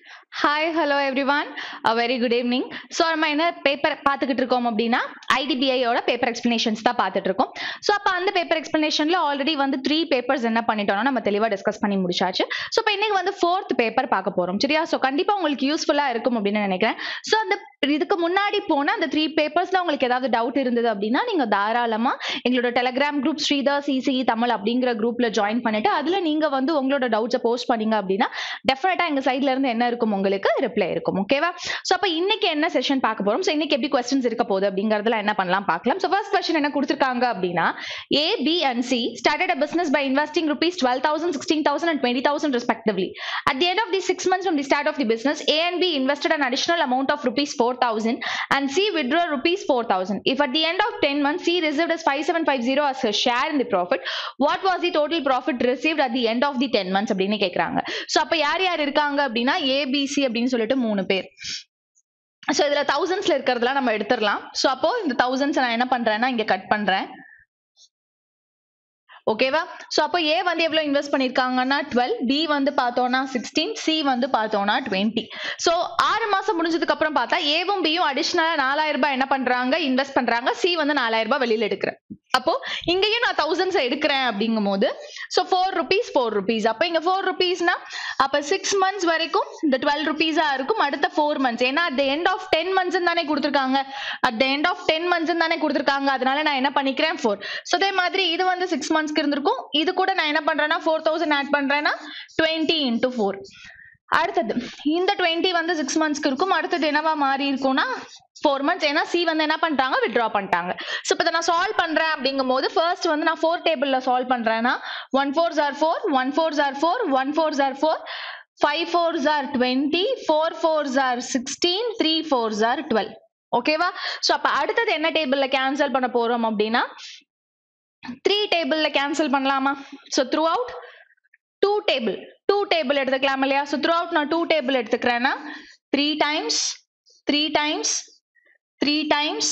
Hi hello everyone very good evening so நம்ம என்ன paper பார்த்துக்கிட்டு இருக்கோம் அப்படின்னா ஐடிபிஐயோட பேப்பர் எக்ஸ்பிளனேஷன்ஸ் தான் பார்த்துட்டு இருக்கோம் ஸோ அப்போ அந்த பேப்பர் எக்ஸ்பிளனேஷனில் ஆல்ரெடி வந்து த்ரீ பேப்பர்ஸ் என்ன பண்ணிட்டோம்னா நம்ம தெளிவாக டிஸ்கஸ் பண்ணி முடிச்சாச்சு ஸோ இப்போ இன்னைக்கு வந்து ஃபோர்த் பேப்பர் பார்க்க போகிறோம் சரியா ஸோ கண்டிப்பாக உங்களுக்கு யூஸ்ஃபுல்லாக இருக்கும் அப்படின்னு நினைக்கிறேன் ஸோ அந்த இதுக்கு முன்னாடி போன அந்த த்ரீ பேப்பர்ஸ்ல உங்களுக்கு ஏதாவது டவுட் இருந்தது அப்படின்னா நீங்கள் தாராளமாக எங்களோட Telegram group Sridhar CCE Tamil அப்படிங்கிற குரூப்ல ஜாயின் பண்ணிட்டு அதில் நீங்கள் வந்து உங்களோட டவுட்ஸை போஸ்ட் பண்ணீங்க அப்படின்னா டெஃபினட்டா எங்க சைட்ல இருந்து என்ன இருக்கும் உங்களுக்கு ரிப்ளை இருக்கும் ஓகேவா சோ அப்ப இன்னைக்கு என்ன செஷன் பார்க்க போறோம் சோ இன்னைக்கு எப்படி கொஸ்டின்ஸ் இருக்க போகுது அப்படிங்கறதுல என்ன பண்ணலாம் பார்க்கலாம் சோ ஃபர்ஸ்ட் கொஸ்டின் என்ன கொடுத்திருக்காங்க அப்படின்னா A B and C started a business by investing rupees 12000 16000 and 20000 respectively at the end of the 6 months from the start of the business a and b invested an additional amount of rupees 4000 and c withdrew rupees 4000 if at the end of 10 months c received as 5750 as her share in the profit what was the total profit received at the end of the 10 months அப்படின்னு கேக்குறாங்க so அப்ப யார் யார் இருக்காங்க அப்படின்னா ABC அப்படின்னு சொல்லிட்டு மூணு பேர் சோ இதுல தௌசண்ட்ஸ்ல இருக்கிறதுலாம் நம்ம எடுத்துடலாம் சோ அப்போ இந்த தௌசண்ட்ஸ் நான் என்ன பண்றேன்னா இங்க கட் பண்றேன் ஓகேவா சோ அப்போ ஏ வந்து எவ்வளவு இன்வெஸ்ட் பண்ணிருக்காங்கன்னா டுவெல் பி வந்து பார்த்தோம்னா சிக்ஸ்டீன் சி வந்து பார்த்தோம்னா டுவெண்ட்டி சோ ஆறு மாசம் முடிஞ்சதுக்கு அப்புறம் பார்த்தா ஏவும் பியும் அடிஷனலா நாலாயிரம் ரூபாய் என்ன பண்றாங்க இன்வெஸ்ட் பண்றாங்க சி வந்து நாலாயிரம் ரூபாய் வெளியில எடுக்கிறேன் அப்போ இங்கேயும் நான் தௌசண்ட்ஸ் எடுக்கிறேன் அப்படிங்கும் போது so four rupees four rupees அப்போ இங்க ஃபோர் ருபீஸ்னா அப்போ சிக்ஸ் மந்த்ஸ் வரைக்கும் இந்த டுவெல் ருபீஸா இருக்கும் அடுத்த ஃபோர் மந்த்ஸ் ஏன்னா at end of ten months தானே கொடுத்துருக்காங்க at end of ten months தானே கொடுத்துருக்காங்க அதனால நான் என்ன பண்ணிக்கிறேன் ஃபோர் ஸோ அதே மாதிரி இது வந்து சிக்ஸ் மந்த்ஸ்க்கு இருந்திருக்கும் இது கூட நான் என்ன பண்றேன்னா ஃபோர் தௌசண்ட் ஆட் பண்றேன்னா டுவெண்ட்டி இன்டூ ஃபோர் அடுத்தது இந்த டுவெண்ட்டி வந்து சிக்ஸ் மந்த்ஸ்க்கு இருக்கும் அடுத்தது என்னவா மாறி இருக்கும்னா ஃபோர் மந்த்ஸ் ஏன்னா சி வந்து என்ன பண்ணிட்டாங்க வித்ட்ரா பண்ணிட்டாங்க ஸோ இப்போ நான் சால்வ் பண்றேன் அப்படிங்கும் போது ஃபர்ஸ்ட் வந்து நான் ஃபோர் டேபிள்ல சால்வ் பண்றேன்னா one four are four one four are four one four are four five four are twenty four four are sixteen three four are twelve ஓகேவா ஸோ அப்போ அடுத்தது என்ன டேபிள்ல கேன்சல் பண்ண போறோம் அப்படின்னா த்ரீ டேபிள்ல கேன்சல் பண்ணலாமா so throughout two table two table எடுத்துக்கலாம் இல்லையா ஸோ த்ரூ அவுட் நான் டூ டேபிள் எடுத்துக்கிறேன்னா three times three times three times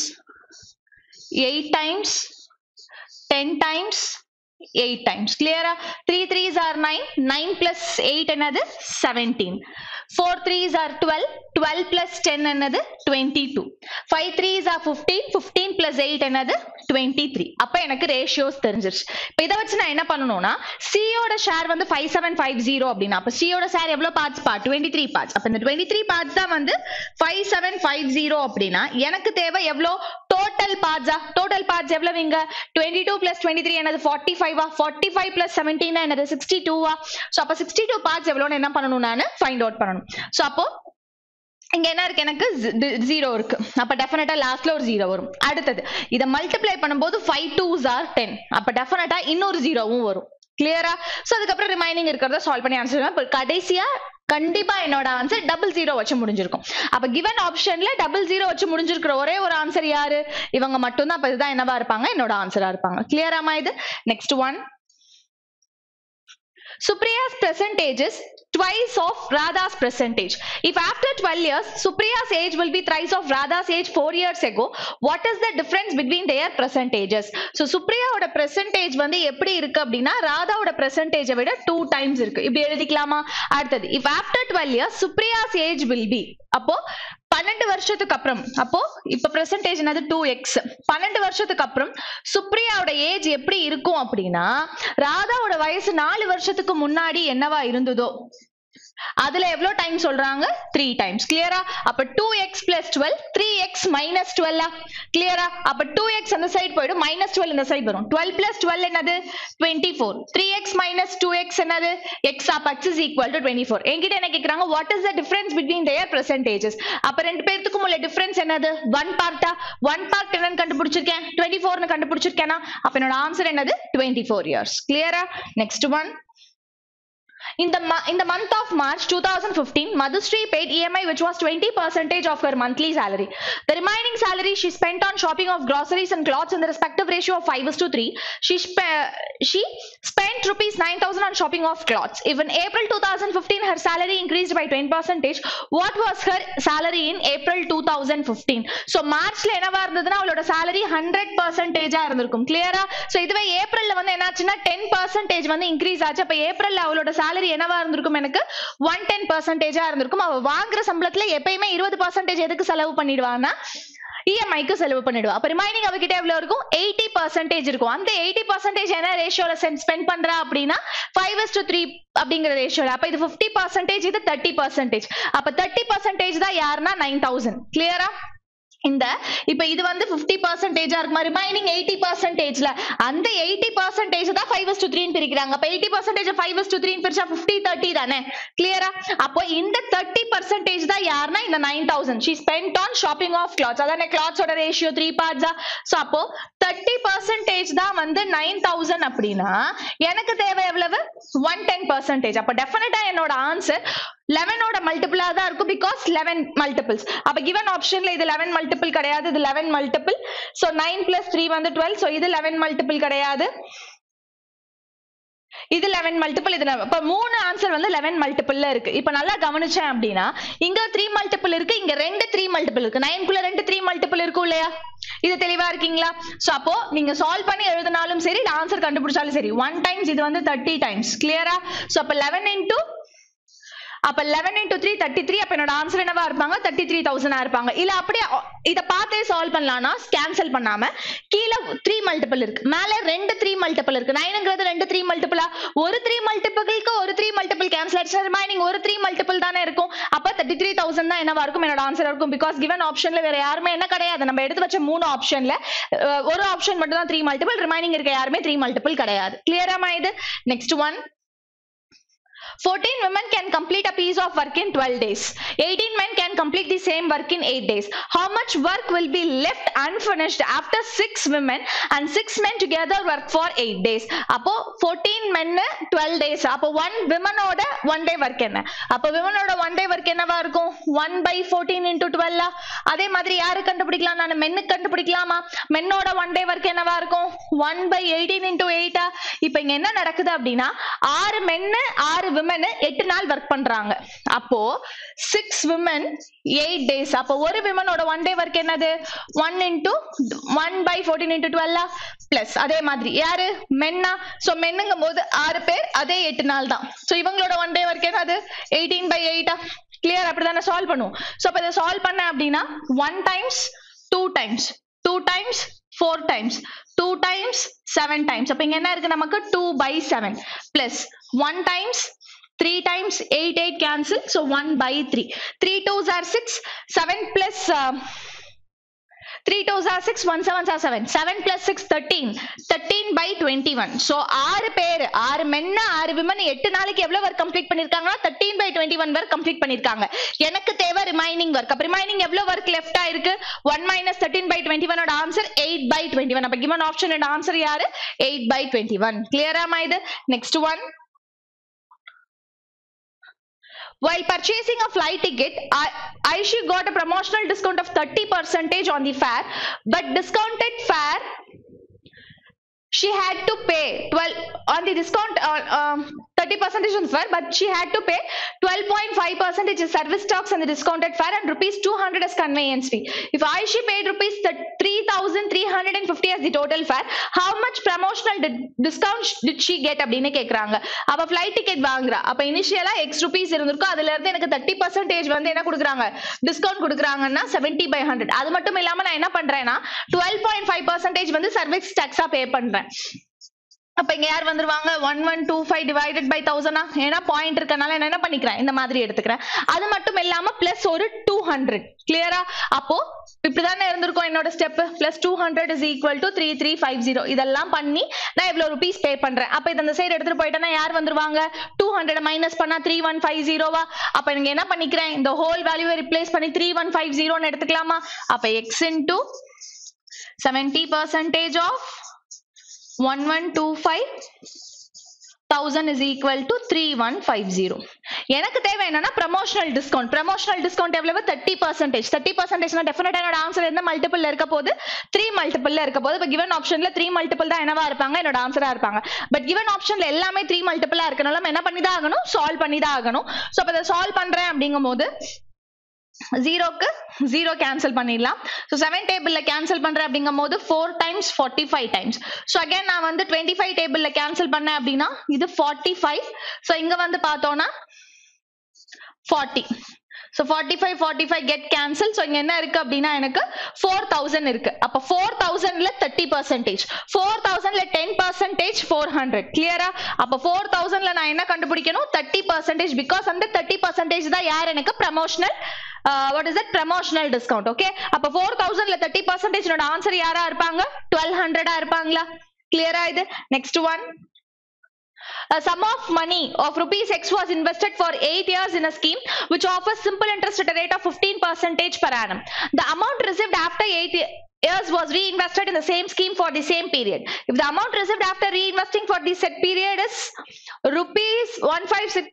eight times ten times eight times கிளியரா three threes are nine nine plus eight என்னது seventeen four threes are twelve twelve plus ten என்னது twenty two five threes are fifteen fifteen plus eight என்னது twenty three அப்போ எனக்கு ratios தெரிஞ்சிருச்சு இப்போ இதை வச்சு நான் என்ன பண்ணணும்னா சியோட ஷேர் வந்து ஃபைவ் செவன் ஃபைவ் ஜீரோ அப்படின்னா அப்போ சியோட ஷேர் எவ்வளோ parts part twenty three parts அப்போ இந்த டுவெண்ட்டி த்ரீ பார்ட்ஸ் தான் வந்து ஃபைவ் செவன் ஃபைவ் ஜீரோ அப்படின்னா எனக்கு தேவை எவ்வளோ டோட்டல் பார்ட்ஸா டோட்டல் பார்ட்ஸ் எவ்வளவு இங்க twenty two plus twenty three என்னது ஃபார்ட்டி ஃபைவா ஃபார்ட்டி ஃபைவ் பிளஸ் செவன்டீன் என்னது சிக்ஸ்டி டூவா ஸோ அப்போ சிக்ஸ்டி டூ பார்ட்ஸ் எவ்வளோன்னு என்ன பண்ணணும் நான் ஃபைண்ட் அவுட் பண்ணணும் ஸோ அப்போ இங்க என்ன இருக்கு எனக்கு ஜீரோ இருக்கு அப்ப டெஃபினட்டா லாஸ்ட்ல ஒரு ஜீரோ வரும் அடுத்தது இதை மல்டிப்ளை பண்ணும்போது ஃபைவ் டூஸ் ஆர் டென் அப்ப டெஃபினட்டா இன்னொரு ஜீரோவும் வரும் கிளியரா ஸோ அதுக்கப்புறம் ரிமைனிங் இருக்கிறத சால்வ் பண்ணி ஆன்சர் இப்போ கடைசியா கண்டிப்பா என்னோட ஆன்சர் டபுள் ஜீரோ வச்சு முடிஞ்சிருக்கும் அப்ப கிவன் ஆப்ஷன்ல டபுள் ஜீரோ வச்சு முடிஞ்சிருக்கிற ஒரே ஒரு ஆன்சர் யாரு இவங்க மட்டும்தான் அப்ப இதுதான் என்னவா இருப்பாங்க என்னோட ஆன்சரா இருப்பாங்க கிளியராமா இது next one Supriya's percentage is twice of Radha's percentage. If after 12 years, Supriya's age will be thrice of Radha's age 4 years ago, what is the difference between their percentages? So, சுப்ரியாவோட percentage வந்து எப்படி இருக்கு அப்படின்னா ராதாவோட percentage விட two times இருக்கு இப்படி எழுதிக்கலாமா அடுத்தது if after 12 years, Supriya's age will be அப்போ பன்னெண்டு வருஷத்துக்கு அப்புறம் அப்போ இப்ப பிரசன்டேஜ் என்னது டூ எக்ஸ் பன்னெண்டு வருஷத்துக்கு அப்புறம் சுப்ரியாவோட ஏஜ் எப்படி இருக்கும் அப்படின்னா ராதாவோட வயசு நாலு வருஷத்துக்கு முன்னாடி என்னவா இருந்ததோ அதுல எவ்வளவு டைம் சொல்றாங்க த்ரீ டைம்ஸ் கிளியரா அப்ப two X plus twelve three X minus டுவெல்லா கிளியரா அப்ப டூ எக்ஸ் அந்த சைடு போயிடும் மைனஸ் டுவெல் இந்த சைடு வரும் டுவெல் பிளஸ் டுவெல் என்னது twenty four three X minus two X என்னது X of X is equal to twenty four என்கிட்ட என்ன கேட்கறாங்க what is the difference between their percentages அப்ப ரெண்டு பேர்த்துக்கும் உள்ள டிஃபரன்ஸ் என்னது ஒன் பார்ட்டா ஒன் பார்ட் என்னன்னு கண்டுபிடிச்சிருக்கேன் டுவெண்ட்டி ஃபோர்னு கண்டுபிடிச்சிருக்கேனா அப்ப என்னோட ஆன்சர் என்னது டுவெண்ட்டி ஃபோர் இயர்ஸ் கிளியரா next one In the, mo- in the month of March 2015, Madhusri paid EMI which was 20 percentage of her monthly salary. The remaining salary she spent on shopping of groceries and clothes in the respective ratio of 5 is to 3. She, spe- she spent rupees 9000 on shopping of clothes. If in April 2015 her salary increased by 10 percentage, what was her salary in April 2015? So மார்ச்ல என்னவா இருந்ததுன்னா அவளோட salary 100 percentage இருந்திருக்கும் கிளியரா so இதுவே ஏப்ரல்ல வந்து என்னாச்சுன்னா 10 percentage வந்து இன்க்ரீஸ் ஆச்சு அப்ப ஏப்ரல்ல அவளோட salary salary என்னவா இருந்திருக்கும் எனக்கு ஒன் டென் பர்சன்டேஜா இருந்திருக்கும் அவ வாங்குற சம்பளத்துல எப்பயுமே இருபது பர்சன்டேஜ் எதுக்கு செலவு பண்ணிடுவான்னா இஎம்ஐக்கு செலவு பண்ணிடுவா அப்ப ரிமைனிங் அவகிட்ட எவ்வளவு இருக்கும் எயிட்டி பர்சன்டேஜ் இருக்கும் அந்த எயிட்டி பர்சன்டேஜ் என்ன ரேஷியோல ஸ்பெண்ட் பண்றா அப்படின்னா ஃபைவ் டு த்ரீ அப்படிங்கிற ரேஷியோல அப்ப இது ஃபிஃப்டி பர்சன்டேஜ் இது தேர்ட்டி பர்சன்டேஜ் அப்ப தேர்ட்டி பர்சன்டேஜ் தான் யாருன்னா நைன் தௌசண்ட் கிளியரா இந்த இப்ப இது வந்து 50% பர்சன்டேஜா இருக்குமா ரிமைனிங் எயிட்டி பர்சன்டேஜ்ல அந்த எயிட்டி பர்சன்டேஜ் தான் ஃபைவ் டு த்ரீன்னு பிரிக்கிறாங்க அப்ப எயிட்டி பர்சன்டேஜ் ஃபைவ் டு த்ரீன்னு பிரிச்சா ஃபிஃப்டி தேர்ட்டி தானே கிளியரா அப்போ இந்த தேர்ட்டி பர்சன்டேஜ் தான் யாருன்னா இந்த nine thousand she spend on shopping of clothes அதான கிளாத்ஸோட ரேஷியோ த்ரீ பார்ட்ஸா ஸோ அப்போ தேர்ட்டி பர்சன்டேஜ் தான் வந்து நைன் தௌசண்ட் அப்படின்னா எனக்கு தேவை எவ்வளவு ஒன் டென் பர்சன்டேஜ் அப்போ டெஃபினட்டா என்னோட ஆன்சர் லெவனோட மல்டிபிளா தான் இருக்கும் பிகாஸ் லெவன் மல்டிபிள்ஸ் அப்ப கிவன் ஆப்ஷன்ல இது லெவன் மல்டிபிள் கிடையாது இது eleven multiple so nine plus three வந்து டுவெல் சோ இது லெவன் மல்டிபிள் கிடையாது இது லெவன் மல்டிபிள் இது இப்ப மூணு ஆன்சர் வந்து லெவன் மல்டிபிள்ல இருக்கு இப்ப நல்லா கவனிச்சேன் அப்படின்னா இங்க த்ரீ மல்டிபிள் இருக்கு இங்க ரெண்டு த்ரீ மல்டிபிள் இருக்கு நைன்குள்ள ரெண்டு த்ரீ மல்டிபிள் இருக்கும் இல்லையா இது தெளிவா இருக்கீங்களா சோ அப்போ நீங்க சால்வ் பண்ணி எழுதினாலும் சரி ஆன்சர் கண்டுபிடிச்சாலும் சரி ஒன் டைம்ஸ் இது வந்து தேர்ட்டி டைம்ஸ் கிளியரா சோ அப்ப லெவன் இன்டூ அப்ப eleven into three thirty three அப்ப என்னோட ஆன்சர் என்னவா இருப்பாங்க தேர்ட்டி த்ரீ தௌசண்டா இருப்பாங்க இல்ல அப்படியே அ- இத பார்த்தே சால்வ் பண்ணலாம்னா கேன்சல் பண்ணாம கீழே த்ரீ மல்டிபிள் இருக்கு மேல ரெண்டு த்ரீ மல்டிபிள் இருக்கு நைனுங்கிறது ரெண்டு த்ரீ மல்டிபிளா ஒரு த்ரீ மல்டிபிளுக்கு ஒரு த்ரீ மல்டிபிள் கேன்சல் ஆயிடுச்சு ரிமைனிங் ஒரு த்ரீ மல்டிபிள் தானே இருக்கும் அப்ப தேர்ட்டி த்ரீ தௌசண்ட் தான் என்னவா இருக்கும் என்னோட ஆன்சர் இருக்கும் பிகாஸ் கிவன் ஆப்ஷன்ல வேற யாருமே என்ன கிடையாது நம்ம எடுத்து வச்ச மூணு ஆப்ஷன்ல ஒரு ஆப்ஷன் மட்டும் தான் த்ரீ மல்டிபிள் ரிமைனிங் இருக்க யாருமே த்ரீ மல்டிபிள் கிடையாது கிளியராமா இது next one 14 women can complete a piece of work in 12 days. 18 men can complete the same work in 8 days. How much work will be left unfinished after 6 women and 6 men together work for 8 days? அப்போ 14 men 12 days. அப்போ 1 women ஓட 1 day work என்ன? அப்போ women ஓட 1 day work என்னவா இருக்கும்? 1 by 14 into 12 ஆ? அதே மாதிரி யாரு கண்டுபிடிக்கலாம் நான் மென்னுக்கு கண்டுபிடிக்கலாமா மென்னோட ஒன் டே ஒர்க் என்னவா இருக்கும் ஒன் பை எயிட்டீன் இன்டூ எயிட்டா இப்ப இங்க என்ன நடக்குது அப்படின்னா ஆறு மென்னு ஆறு விமன் எட்டு நாள் ஒர்க் பண்றாங்க அப்போ சிக்ஸ் விமன் எயிட் டேஸ் அப்போ ஒரு விமனோட ஒன் டே ஒர்க் என்னது one into one by fourteen into டுவெல்லா பிளஸ் அதே மாதிரி யாரு மென்னா சோ மென்னுங்கும் போது ஆறு பேர் அதே எட்டு நாள் தான் சோ இவங்களோட ஒன் டே ஒர்க் என்னது எயிட்டீன் பை எயிட்டா கிளியர் அப்படிதானே சால்வ் பண்ணுவோம் சோ அப்ப இதை சால்வ் பண்ண அப்படின்னா one times two times two times four times two times seven times அப்ப இங்க என்ன இருக்கு நமக்கு two by seven plus one times three times eight eight cancel so one by three three twos are six seven plus three twos are six one seven are seven seven plus six thirteen thirteen by twenty one so ஆறு பேர் ஆறு மென்ன ஆறு women எட்டு நாளைக்கு எவ்வளவு work complete பண்ணிருக்காங்கன்னா thirteen by twenty one work complete பண்ணிருக்காங்க எனக்கு தேவை ரிமைனிங் ஒர்க் அப்ப ரிமைனிங் எவ்வளவு ஒர்க் லெஃப்ட் ஆயிருக்கு one minus thirteen by twenty ஒனோட answer eight by twenty one அப்ப கிவன் ஆப்ஷன் ஆன்சர் யாரு எயிட் பை டுவெண்ட்டி ஒன் கிளியராமா இது next one While purchasing a flight ticket, I, Aishi got a promotional discount of 30% on the fare, but discounted fare she had to pay 12 on the discount uh, um, 30 percentage on fare but she had to pay 12.5 percentage is service tax and the discounted fare and rupees 200 as conveyance fee if Aishi paid rupees 3350 as the total fare how much promotional did, discount did she get அப்படின்னு கேக்குறாங்க அவ flight ticket வாங்குறா அப்ப இனிஷியலா X rupees இருந்திருக்கும் அதுல இருந்து எனக்கு தேர்ட்டி பர்சன்டேஜ் வந்து என்ன கொடுக்குறாங்க டிஸ்கவுண்ட் கொடுக்குறாங்கன்னா செவன்டி பை ஹண்ட்ரட் அது மட்டும் இல்லாம நான் என்ன பண்றேன்னா டுவெல் பாயிண்ட் ஃபைவ் பர்சன்டேஜ் வந்து சர்வீஸ் டாக்ஸா பே பண்றேன் அப்ப இங்க யார் வந்துருவாங்க one one two five divided by தௌசண்டா ஏன்னா பாயிண்ட் இருக்கனால நான் என்ன பண்ணிக்கிறேன் இந்த மாதிரி எடுத்துக்கிறேன் அது மட்டும் இல்லாம பிளஸ் ஒரு டூ ஹண்ட்ரட் கிளியரா அப்போ இப்படிதானே இருந்திருக்கும் என்னோட step plus two hundred is equal to three three five zero இதெல்லாம் பண்ணி நான் இவ்வளவு ருபீஸ் பே பண்றேன் அப்ப இது அந்த சைடு எடுத்துட்டு போயிட்டேன்னா யார் வந்துருவாங்க டூ ஹண்ட்ரட் மைனஸ் பண்ணா த்ரீ ஒன் ஃபைவ் ஜீரோவா அப்ப நீங்க என்ன பண்ணிக்கிறேன் இந்த ஹோல் வேல்யூவை ரிப்ளேஸ் பண்ணி த்ரீ ஒன் ஃபைவ் ஜீரோன்னு எடுத்துக்கலாமா அப்ப X into seventy percentage of one one two five thousand is equal to three one five zero எனக்கு தேவை என்னன்னா ப்ரமோஷனல் டிஸ்கவுண்ட் ப்ரமோஷனல் டிஸ்கவுண்ட் எவ்வளவு தேர்ட்டி பர்சன்டேஜ் தேர்ட்டி பர்சன்டேஜ்னா டெஃபினட்டா என்னோட ஆன்சர் எந்த மல்டிபிள் இருக்க போது த்ரீ மல்டிபிள்ல இருக்க போது இப்போ கிவன் ஆப்ஷன்ல த்ரீ மல்டிபிள் தான் என்னவா இருப்பாங்க என்னோட ஆன்சரா இருப்பாங்க பட் கிவன் ஆப்ஷன்ல எல்லாமே த்ரீ மல்டிபிளா இருக்கனால நம்ம என்ன பண்ணி தான் ஆகணும் சால்வ் பண்ணி தான் ஆகணும் ஸோ அப்போ இதை சால்வ் பண்றேன் அப்படிங்கும் போது ஜீரோக்கு ஜீரோ கேன்சல் பண்ணிடலாம் ஸோ செவன் டேபிள்ல கேன்சல் பண்றேன் அப்படிங்கும் போது four times forty five times so again நான் வந்து டுவெண்ட்டி ஃபைவ் டேபிள்ல கேன்சல் பண்ணேன் அப்படின்னா இது ஃபார்ட்டி ஃபைவ் ஸோ இங்க வந்து பார்த்தோம்னா forty so forty five forty five get cancel so இங்க என்ன இருக்கு அப்படின்னா எனக்கு ஃபோர் தௌசண்ட் இருக்கு அப்போ ஃபோர் தௌசண்ட்ல தேர்ட்டி பர்சன்டேஜ் ஃபோர் தௌசண்ட்ல டென் பர்சன்டேஜ் ஃபோர் ஹண்ட்ரட் கிளியரா அப்போ ஃபோர் தௌசண்ட்ல நான் என்ன கண்டுபிடிக்கணும் தேர்ட்டி பர்சன்டேஜ் பிகாஸ் அந்த தேர்ட்டி பர்சன்டேஜ் தான் யார் எனக்கு promotional what is that promotional discount okay அப்போ ஃபோர் தௌசண்ட்ல தேர்ட்டி பர்சன்டேஜ் ஆன்சர் யாரா இருப்பாங்க டுவெல் ஹண்ட்ரடா இருப்பாங்களா கிளியரா இது next one A sum of money of rupees X was invested for 8 years in a scheme which offers simple interest at a rate of 15 percentage per annum. The amount received after 8 ye- years was reinvested in the same scheme for the same period. If the amount received after reinvesting for the set period is rupees 156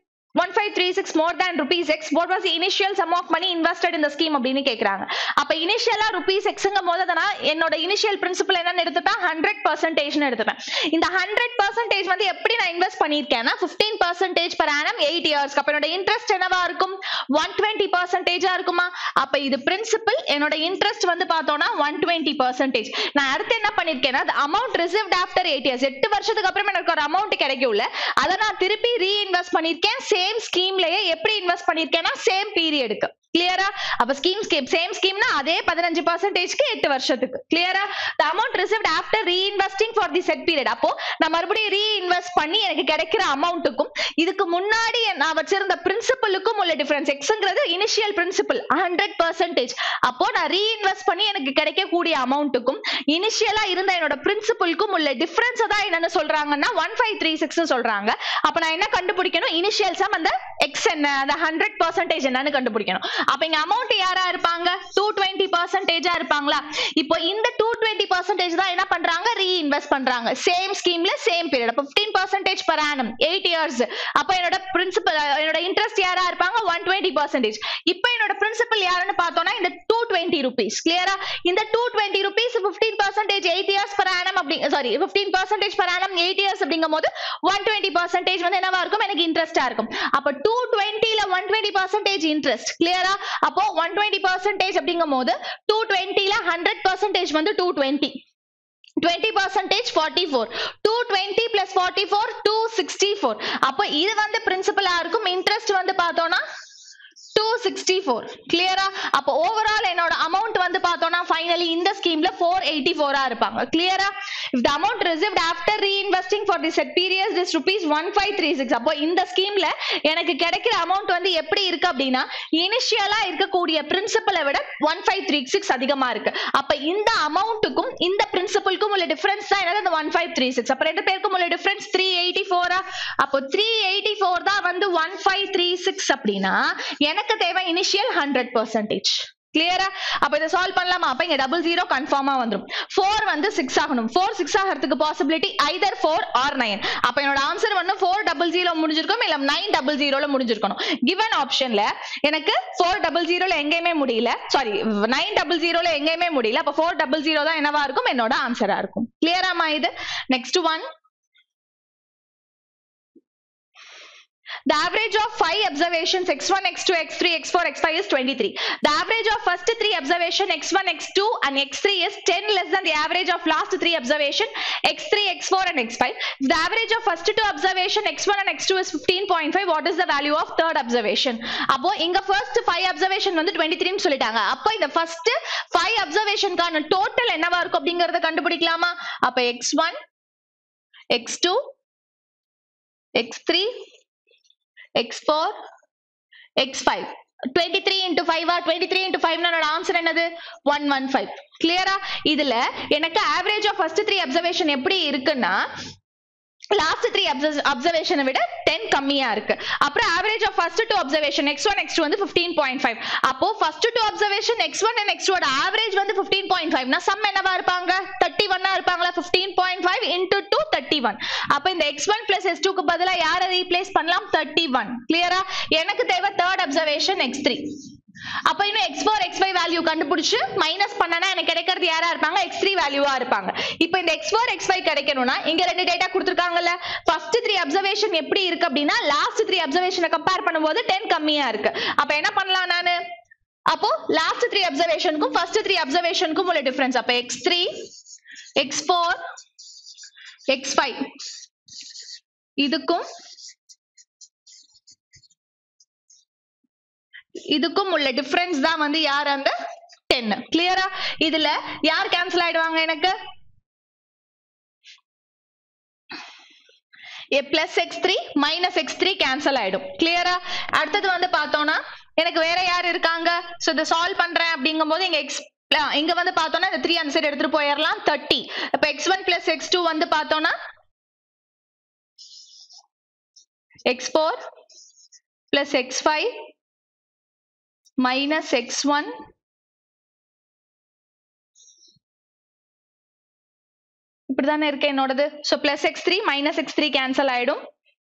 1536 more than rupees x what was the initial sum of money invested in the scheme அப்படின்னு கேக்குறாங்க அப்ப இனிஷியலா rupees xங்கும் போது அதை நான் என்னோட initial principal என்னன்னு எடுத்துப்பேன் ஹண்ட்ரட் பர்சன்டேஜ்னு எடுத்துப்பேன் இந்த ஹண்ட்ரட் பர்சன்டேஜ் வந்து எப்படி நான் இன்வெஸ்ட் பண்ணியிருக்கேன்னா fifteen percentage per annum eight இயர்ஸ்க்கு அப்ப என்னோட இன்ட்ரெஸ்ட் என்னவா இருக்கும் ஒன் டுவெண்ட்டி பர்சன்டேஜா இருக்குமா அப்ப இது பிரின்சிபல் என்னோட இன்ட்ரெஸ்ட் வந்து பார்த்தோம்னா ஒன் டுவெண்ட்டி பர்சன்டேஜ் நான் அடுத்து என்ன பண்ணிருக்கேன்னா amount received after eight years எட்டு வருஷத்துக்கு அப்புறம் எனக்கு ஒரு அமௌண்ட் கிடைக்கும்ல அதை நான் திருப்பி ரீஇன்வெஸ்ட் பண்ணிருக்கேன் சேம் ஸ்கீம்லயே எப்படி இன்வெஸ்ட் பண்ணிருக்கேன்னா சேம் பீரியடுக்கு கிளியரா அப்ப ஸ்கீம் ஸ்கீம் சேம் ஸ்கீம்னா அதே பதினஞ்சு பர்சன்டேஜ்க்கு எட்டு வருஷத்துக்கு கிளியரா the amount received after reinvesting for the set period அப்போ நான் மறுபடியும் ரீஇன்வெஸ்ட் பண்ணி எனக்கு கிடைக்கிற அமௌண்ட்டுக்கும் இதுக்கு முன்னாடி நான் வச்சிருந்த பிரின்சிபலுக்கும் உள்ள டிஃபரன்ஸ் எக்ஸ்ங்கிறது இனிஷியல் பிரின்சிபல் ஹண்ட்ரட் பர்சன்டேஜ் அப்போ நான் ரீஇன்வெஸ்ட் பண்ணி எனக்கு கிடைக்கக்கூடிய அமௌண்ட்டுக்கும் இனிஷியலா இருந்த என்னோட பிரின்சிபலுக்கும் உள்ள டிஃபரன்ஸ் தான் என்னன்னு சொல்றாங்கன்னா ஒன் ஃபைவ் த்ரீ சிக்ஸ் சொல்றாங்க அப்ப நான் என்ன கண்டுபிடிக்கணும் இனிஷியல் சம் அந்த எக்ஸ் என்ன அந்த ஹண்ட்ரட் பர்சன்டேஜ் என்னன்னு கண்டுபிடிக்கணும் அப்ப இங்க அமௌண்ட் யாரா இருப்பாங்க டூ டுவெண்ட்டி பர்சன்டேஜா இருப்பாங்களா இப்போ இந்த டூ டுவெண்ட்டி பர்சன்டேஜ் தான் என்ன பண்றாங்க ரீஇன்வெஸ்ட் பண்றாங்க சேம் ஸ்கீம்ல same period fifteen percentage per annum eight years அப்ப என்னோட பிரின்சிபல் என்னோட இன்ட்ரெஸ்ட் யாரா இருப்பாங்க ஒன் டுவெண்ட்டி பர்சன்டேஜ் இப்போ என்னோட பிரின்சிபல் யாருன்னு பார்த்தோம்னா இந்த டூ டுவெண்ட்டி ருபீஸ் கிளியரா இந்த two twenty rupees fifteen percentage eight years per annum அப்படி sorry fifteen percentage per annum eight years அப்படிங்கும் போது ஒன் டுவெண்ட்டி பர்சன்டேஜ் வந்து என்னவா இருக்கும் எனக்கு இன்ட்ரெஸ்டா இருக்கும் அப்ப டூ டுவெண்ட்டில ஒன் டுவெண்ட்டி பர்சன்டேஜ் இன்ட்ரெஸ்ட் கிளியரா அப்போ ஒன் டுவெண்ட்டி பர்சன்டேஜ் அப்படிங்கும் போது டூ டுவெண்ட்டில ஹண்ட்ரட் பர்சன்டேஜ் வந்து two twenty twenty percentage forty four two twenty plus forty four two sixty four அப்போ இது வந்து பிரின்சிபலா இருக்கும் இன்ட்ரெஸ்ட் வந்து பார்த்தோம்னா டூ சிக்ஸ்டி ஃபோர் கிளியரா அப்போ ஓவரால் என்னோட அமௌண்ட் வந்து பார்த்தோம்னா ஃபைனலி இந்த ஸ்கீம்ல ஃபோர் எயிட்டி ஃபோரா இருப்பாங்க கிளியரா if the amount received after reinvesting for the set periods this rupees one five three six அப்போ இந்த ஸ்கீம்ல எனக்கு கிடைக்கிற அமௌண்ட் வந்து எப்படி இருக்கு அப்படின்னா இனிஷியலா இருக்கக்கூடிய பிரின்சிபலை விட ஒன் ஃபைவ் த்ரீ சிக்ஸ் அதிகமா இருக்கு அப்ப இந்த அமௌண்ட்டுக்கும் இந்த பிரின்சிபலுக்கும் உள்ள டிஃபரன்ஸ் தான் என்னது இந்த ஒன் ஃபைவ் த்ரீ சிக்ஸ் அப்ப ரெண்டு பேருக்கும் உள்ள டிஃபரன்ஸ் த்ரீ எயிட்டி ஃபோரா அப்போ த்ரீ எயிட்டி ஃபோர் தான் வந்து ஒன் ஃபைவ் த்ரீ சிக்ஸ் அப்படின்னா எனக்கு தேவை இனிஷியல் ஹண்ட்ரட் பர்சன்டேஜ் கிளியரா அப்ப இதை சால்வ் பண்ணலாமா அப்ப இங்க டபுள் ஜீரோ கன்ஃபார்மா வந்துரும் ஃபோர் வந்து சிக்ஸ் ஆகணும் ஃபோர் சிக்ஸ் ஆகிறதுக்கு possibility either four or nine அப்ப என்னோட ஆன்சர் வந்து ஃபோர் டபுள் ஜீரோ முடிஞ்சிருக்கும் இல்ல நைன் டபுள் ஜீரோல முடிஞ்சிருக்கணும் கிவன் ஆப்ஷன்ல எனக்கு ஃபோர் டபுள் ஜீரோல எங்கேயுமே முடியல சாரி நைன் டபுள் ஜீரோல எங்கேயுமே முடியல அப்ப ஃபோர் டபுள் ஜீரோ தான் என்னவா இருக்கும் என்னோட ஆன்சரா இருக்கும் கிளியராமா இது next one The average of five observations x1, x2, x3, x4, x5 is 23. The average of first three observation x1, x2 and x3 is 10 less than the average of last three observation x3, x4 and x5. If the average of first two observation x1 and x2 is 15.5, what is the value of third observation? அப்போ இங்க first five observation வந்து 23 ன்னு சொல்லிட்டாங்க அப்போ இந்த first five observationக்கான total என்னவா இருக்கும் அப்படிங்கறத கண்டுபிடிக்கலாமா அப்ப x1, x2, x3 x4 x5 23 into 5 ஆ 23 into 5 என்னோட ஆன்சர் என்னது 115 கிளியரா இதுல எனக்கு average of first three observation எப்படி இருக்குன்னா லாஸ்ட் த்ரீ அப்சர்வேஷனை விட டென் கம்மியா இருக்கு அப்புறம் average of first two observation X one X two வந்து ஃபிஃப்டீன் பாயிண்ட் ஃபைவ் அப்போ first two observation X one and X டூட ஆவரேஜ் வந்து ஃபிஃப்டீன் பாயிண்ட் ஃபைவ்னா சம் என்னவா இருப்பாங்க தேர்ட்டி ஒன்னா இருப்பாங்களா fifteen point five into two thirty one அப்போ இந்த எக்ஸ் ஒன் பிளஸ் எஸ் டூக்கு பதிலா யாரை ரீப்ளேஸ் பண்ணலாம் தேர்ட்டி ஒன் கிளியரா எனக்கு தேவை தேர்ட் அப்சர்வேஷன் எக்ஸ் த்ரீ அப்ப இன்னும் X four X five value கண்டுபிடிச்சு மைனஸ் பண்ணனா எனக்கு கிடைக்கிறது யாரா இருப்பாங்க எக்ஸ் த்ரீ வேல்யூவா இருப்பாங்க இப்போ இந்த எக்ஸ் ஃபோர் எக்ஸ் ஃபைவ் கிடைக்கணும்னா இங்க ரெண்டு டேட்டா கொடுத்துருக்காங்கல்ல ஃபர்ஸ்ட் த்ரீ அப்சர்வேஷன் எப்படி இருக்கு அப்படின்னா லாஸ்ட் த்ரீ அப்சர்வேஷனை கம்பேர் பண்ணும்போது டென் கம்மியா இருக்கு அப்ப என்ன பண்ணலாம் நானு அப்போ லாஸ்ட் த்ரீ அப்சர்வேஷனுக்கும் ஃபர்ஸ்ட் த்ரீ அப்சர்வேஷனுக்கும் உள்ள டிஃபரன்ஸ் அப்ப X three X four X five இதுக்கும் இதுக்கும் உள்ள டிஃபரன்ஸ் தான் வந்து யார் அந்த டென் கிளியரா இதுல யார் கேன்சல் ஆயிடுவாங்க எனக்கு plus X three minus X three cancel ஆயிடும் கிளியரா அடுத்தது வந்து பார்த்தோம்னா எனக்கு வேற யார் இருக்காங்க ஸோ இதை சால்வ் பண்றேன் அப்படிங்கும் போது இங்க எக்ஸ் இங்க வந்து பார்த்தோம்னா இந்த த்ரீ அந்த சைடு எடுத்துட்டு போயிடலாம் தேர்ட்டி இப்ப x one plus x two வந்து பார்த்தோம்னா x four plus x five minus x one இப்படிதானே இருக்கு என்னோடது so plus X three minus X three cancel ஆயிடும்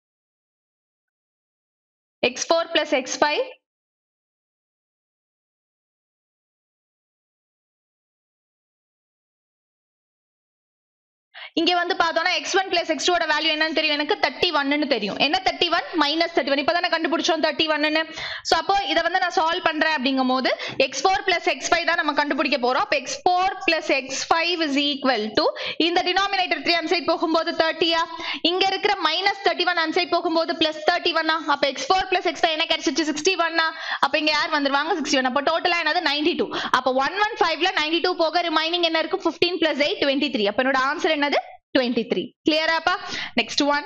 x four plus x five இங்க வந்து பார்த்தோம்னா எக்ஸ் ஒன் பிளஸ் எக்ஸ் டூட வேல்யூ என்னன்னு தெரியும் எனக்கு தேர்ட்டி ஒன்னு தெரியும் என்ன thirty one minus thirty one இப்பதானே கண்டுபிடிச்சோம் தேர்ட்டி ஒன்னு ஸோ அப்போ இதை வந்து நான் சால்வ் பண்றேன் அப்படிங்கும் போது x four plus x five தான் நம்ம கண்டுபிடிக்க போறோம் அப்போ x four plus x five is equal to இந்த டினாமினேட்டர் த்ரீ அன்சைட் போகும்போது தேர்ட்டியா இங்க இருக்கிற மைனஸ் தேர்ட்டி ஒன் அன்சைட் போகும்போது பிளஸ் தேர்ட்டி ஒன்னா அப்போ x four plus x five என்ன கிடைச்சிச்சு சிக்ஸ்டி ஒன்னா அப்போ இங்க யார் வந்துருவாங்க சிக்ஸ்டி ஒன் அப்போ டோட்டலா என்னது நைன்டி டூ அப்போ ஒன் ஒன் ஃபைவ்ல நைன்டி டூ போக ரிமைனிங் என்ன இருக்கு fifteen plus eight twenty three அப்போ என்னோட ஆன்சர் என்னது 23 clear-ஆப்பா next one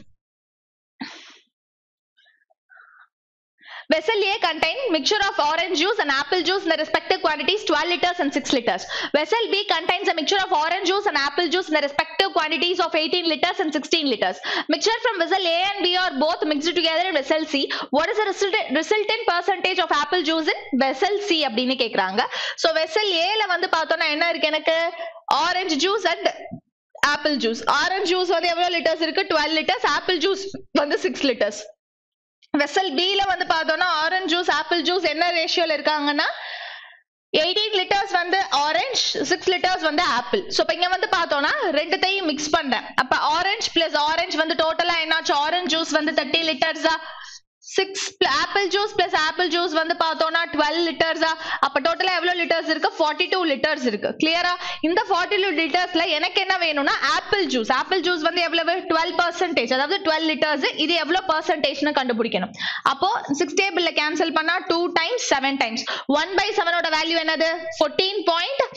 Vessel A contain mixture of orange juice and apple juice in the respective quantities 12 liters and 6 liters. Vessel B contains a mixture of orange juice and apple juice in the respective quantities of 18 liters and 16 liters. Mixture from vessel A and B are both mixed together in vessel C. What is the resultant, resultant percentage of apple juice in vessel C அப்படின்னு கேக்குறாங்க. So vessel A ல வந்து பார்த்தோம்னா என்ன இருக்கு எனக்கு orange juice and apple juice orange juice வந்து எவ்வளவு லிட்டர்ஸ் இருக்கு டுவெல் லிட்டர்ஸ் ஆப்பிள் ஜூஸ் வந்து சிக்ஸ் லிட்டர்ஸ் வெசல் பில வந்து பார்த்தோம்னா ஆரஞ்ச் ஜூஸ் ஆப்பிள் ஜூஸ் என்ன ரேஷியோல இருக்காங்கன்னா எயிட்டீன் லிட்டர்ஸ் வந்து ஆரஞ்ச் சிக்ஸ் லிட்டர்ஸ் வந்து ஆப்பிள் ஸோ இப்போ இங்க வந்து பார்த்தோம்னா ரெண்டுத்தையும் மிக்ஸ் பண்றேன் அப்ப ஆரஞ்ச் பிளஸ் ஆரஞ்ச் வந்து டோட்டலா என்னாச்சு ஆரஞ்ச் ஜூஸ் வந்து தேர்ட்டி லிட்டர்ஸா six apple juice plus apple juice வந்து பார்த்தோம்னா டுவெல் லிட்டர்ஸா அப்ப டோட்டலா எவ்வளவு லிட்டர்ஸ் இருக்கு ஃபார்ட்டி டூ லிட்டர்ஸ் இருக்கு கிளியரா இந்த ஃபார்ட்டி டூ லிட்டர்ஸ்ல எனக்கு என்ன வேணும்னா ஆப்பிள் ஜூஸ் ஆப்பிள் ஜூஸ் வந்து எவ்வளவு டுவெல் பர்சன்டேஜ் அதாவது டுவெல் லிட்டர்ஸ் இது எவ்வளவு பர்சன்டேஜ்னு கண்டுபிடிக்கணும் அப்போ சிக்ஸ் டேபிள்ல கேன்சல் பண்ணா two times seven times one by செவனோட வேல்யூ என்னது ஃபோர்டீன் பாயிண்ட்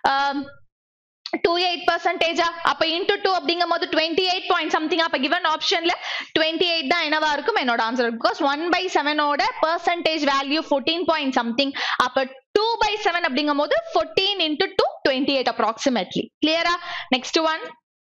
டூ எயிட் பர்சன்டேஜா அப்ப இன்டூ டூ அப்படிங்கும் போது டுவெண்ட்டி எயிட் பாயிண்ட் சம்திங் அப்ப கிவன் ஆப்ஷன்ல டுவெண்ட்டி எயிட் தான் என்னவா இருக்கும் என்னோட ஆன்சர் பிகாஸ் ஒன் பை செவனோட percentage value fourteen point something அப்ப டூ பை செவன் அப்படிங்கும் போது fourteen into two twenty eight approximately கிளியரா next one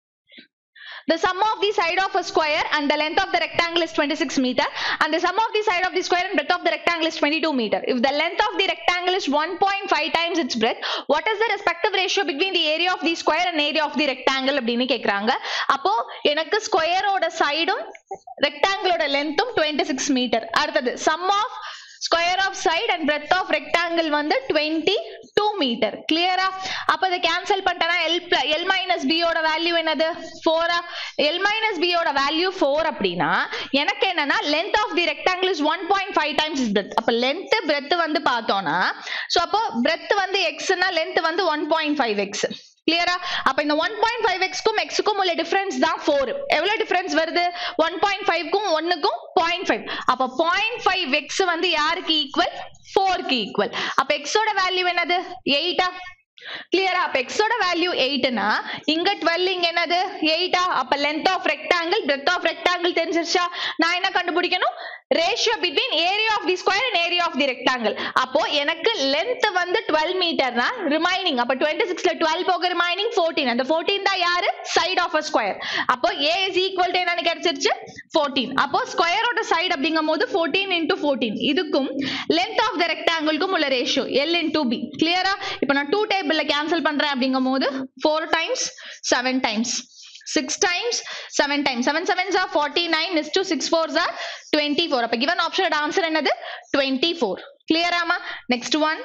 The sum of the side of a square and the length of the rectangle is 26 meter and the sum of the side of the square and breadth of the rectangle is 22 meter. If the length of the rectangle is 1.5 times its breadth, what is the respective ratio between the area of the square and area of the rectangle அப்படின்னு கேக்குறாங்க அப்போ எனக்கு ஸ்கொயரோட சைடும் ரெக்டாங்கிளோட லென்த்தும் 26 metre அடுத்தது sum of square of side and breadth of rectangle வந்து டுவெண்ட்டி டூ மீட்டர் கிளியரா அப்ப இதை கேன்சல் பண்ணிட்டேன்னா எல் எல் மைனஸ் பியோட வேல்யூ என்னது ஃபோரா எல் மைனஸ் பியோட வேல்யூ ஃபோர் அப்படின்னா எனக்கு என்னன்னா length of the rectangle is one point five times is breadth அப்ப லென்த் பிரெத் வந்து பார்த்தோம்னா ஸோ அப்போ பிரெத் வந்து எக்ஸ்னா லென்த் வந்து ஒன் பாயிண்ட் ஃபைவ் எக்ஸ் கிளியரா அப்ப இந்த ஒன் பாயிண்ட் ஃபைவ் எக்ஸ்க்கும் எக்ஸுக்கும் உள்ள டிஃபரன்ஸ் தான் ஃபோர் எவ்வளவு டிஃபரன்ஸ் வருது ஒன் பாயிண்ட் ஃபைவ்க்கும் ஒன்னுக்கும் பாயிண்ட் ஃபைவ் அப்ப பாயிண்ட் ஃபைவ் எக்ஸ் வந்து யாருக்கு ஈக்குவல் ஃபோருக்கு ஈக்குவல் அப்ப எக்ஸோட வேல்யூ என்னது எயிட்டா கிளியரா அப்ப எக்ஸோட வேல்யூ எயிட்னா இங்க டுவெல் இங்க என்னது எயிட்டா அப்ப length of rectangle breadth of rectangle தெரிஞ்சிருச்சா நான் என்ன கண்டுபிடிக்கணும் ratio between area of the square and area of the rectangle அப்போ எனக்கு லென்த் வந்து டுவெல் மீட்டர்னா ரிமைனிங் அப்ப டுவெண்ட்டி சிக்ஸ்ல டுவெல் போக ரிமைனிங் ஃபோர்டீன் அந்த ஃபோர்டீன் தான் யாரு சைட் ஆஃப் அ ஸ்கொயர் அப்போ ஏ இஸ் ஈக்குவல் டு என்னன்னு கிடைச்சிருச்சு ஃபோர்டீன் அப்போ ஸ்கொயரோட சைடு அப்படிங்கும் போது ஃபோர்டீன் இன்டூ ஃபோர்டீன் இதுக்கும் லென்த் ஆஃப் த ரெக்டாங்கிள்க்கும் உள்ள ரேஷியோ எல் இன்டூ பி கிளியரா இப்போ நான் டூ டேபிள்ல கேன்சல் பண்றேன் அப்படிங்கும் போது four times seven times six times seven times seven sevens are forty nine is two six fours are twenty four அப்போ கிவன் ஆப்ஷனோட ஆன்சர் என்னது டுவெண்ட்டி ஃபோர் கிளியராமா next one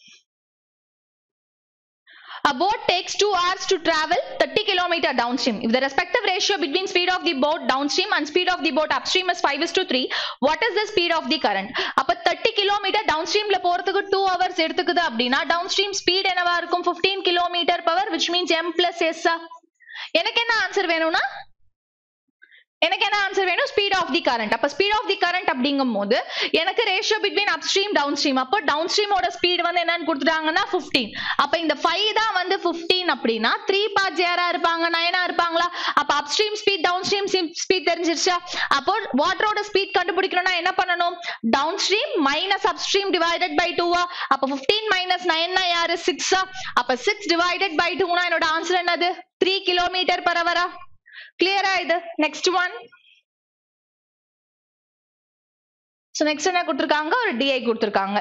A boat takes 2 hours to travel 30 km downstream. If the respective ratio between speed of the boat downstream and speed of the boat upstream is 5 is to 3, what is the speed of the current? அப்ப 30 km down ஸ்ட்ரீம்ல போறதுக்கு two hours எடுத்துக்குது அப்படின்னா down downstream speed என்னவா இருக்கும் 15 kilometre per hour which means M plus S எனக்கு என்ன answer வேணும்னா எனக்கு என்ன ஆன்சர் வேணும் ஸ்பீட் ஆஃப் தி கரண்ட் அப்ப ஸ்பீட் ஆஃப் தி கரண்ட் அப்படிங்கும் போது எனக்கு ratio between upstream downstream அப்போ டவுன் ஸ்ட்ரீமோட ஸ்பீட் வந்து என்னன்னு கொடுத்துட்டாங்கன்னா 15 அப்ப இந்த ஃபைவ் தான் வந்து 15 அப்படின்னா த்ரீ பார்ட்ஸ் யாரா இருப்பாங்க நயனா இருப்பாங்களா அப்ப upstream speed downstream speed தெரிஞ்சிருச்சா அப்போ வாட்டரோட ஸ்பீட் கண்டுபிடிக்கணும்னா என்ன பண்ணணும் downstream minus upstream divided by டூவா அப்ப 15 மைனஸ் நைன்னா யாரு சிக்ஸா அப்ப சிக்ஸ் டிவைடட் பை டூனா என்னோட ஆன்சர் என்னது த்ரீ கிலோமீட்டர் பர் அவரா கிளியரா இது நெக்ஸ்ட் ஒன் சோ நெக்ஸ்ட் என்ன கொடுத்திருக்காங்க ஒரு டிஐ கொடுத்திருக்காங்க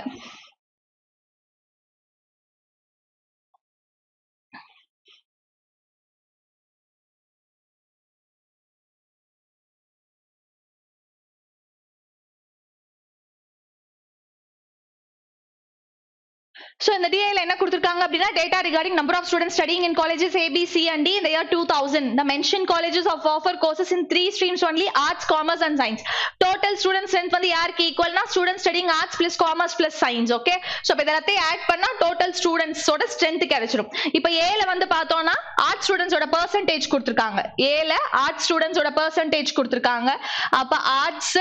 So இந்த DA ல என்ன கொடுத்திருக்காங்க அப்படின்னா data regarding number of students studying in colleges A, B, C and D in the year 2000. The mentioned colleges of offer courses in three streams only arts, commerce and science. Total student strength வந்து யாருக்கு ஈக்குவல்னா students studying arts plus commerce plus science. Okay. So இப்ப இதெல்லாத்தையும் add பண்ணா total students ஓட strength கிடைச்சிரும். இப்ப A ல வந்து பார்த்தோம்னா arts students ஓட percentage கொடுத்திருக்காங்க. A ல arts students ஓட percentage கொடுத்திருக்காங்க. அப்ப arts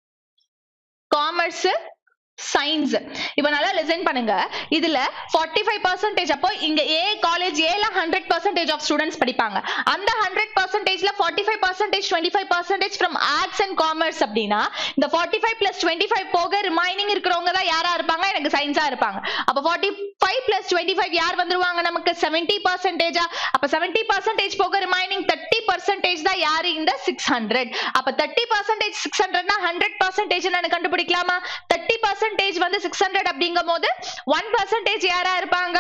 காமர்ஸ் சயின்ஸ் இப்ப நல்லா லிசன் பண்ணுங்க இதுல 45% ஃபைவ் பர்சன்டேஜ் அப்போ இங்க ஏ காலேஜ் ஏல ஹண்ட்ரட் பர்சன்டேஜ் ஆஃப் ஸ்டூடெண்ட்ஸ் படிப்பாங்க அந்த ஹண்ட்ரட் பர்சன்டேஜ்ல forty five percentage twenty five percentage from arts and commerce அப்படின்னா இந்த forty five plus twenty five போக ரிமைனிங் இருக்கிறவங்க தான் யாரா இருப்பாங்க எனக்கு சயின்ஸா இருப்பாங்க அப்ப forty five plus twenty five யார் வந்துருவாங்க நமக்கு செவன்டி பர்சன்டேஜா அப்ப செவன்டி பர்சன்டேஜ் போக ரிமைனிங் தேர்ட்டி பர்சன்டேஜ் தான் யாரு இந்த சிக்ஸ் ஹண்ட்ரட் அப்ப தேர்ட்டி பர்சன்டேஜ் சிக்ஸ் ஹண்ட்ரட்னா ஹண்ட்ரட் பர்சன்டேஜ் நான் கண்டுபிடிக்கலாமா தேர்ட்டி பர்சன்டேஜ் வந்து சிக்ஸ் ஹண்ட்ரட் அப்படிங்கும் போது ஒன் பர்சன்டேஜ் யாரா இருப்பாங்க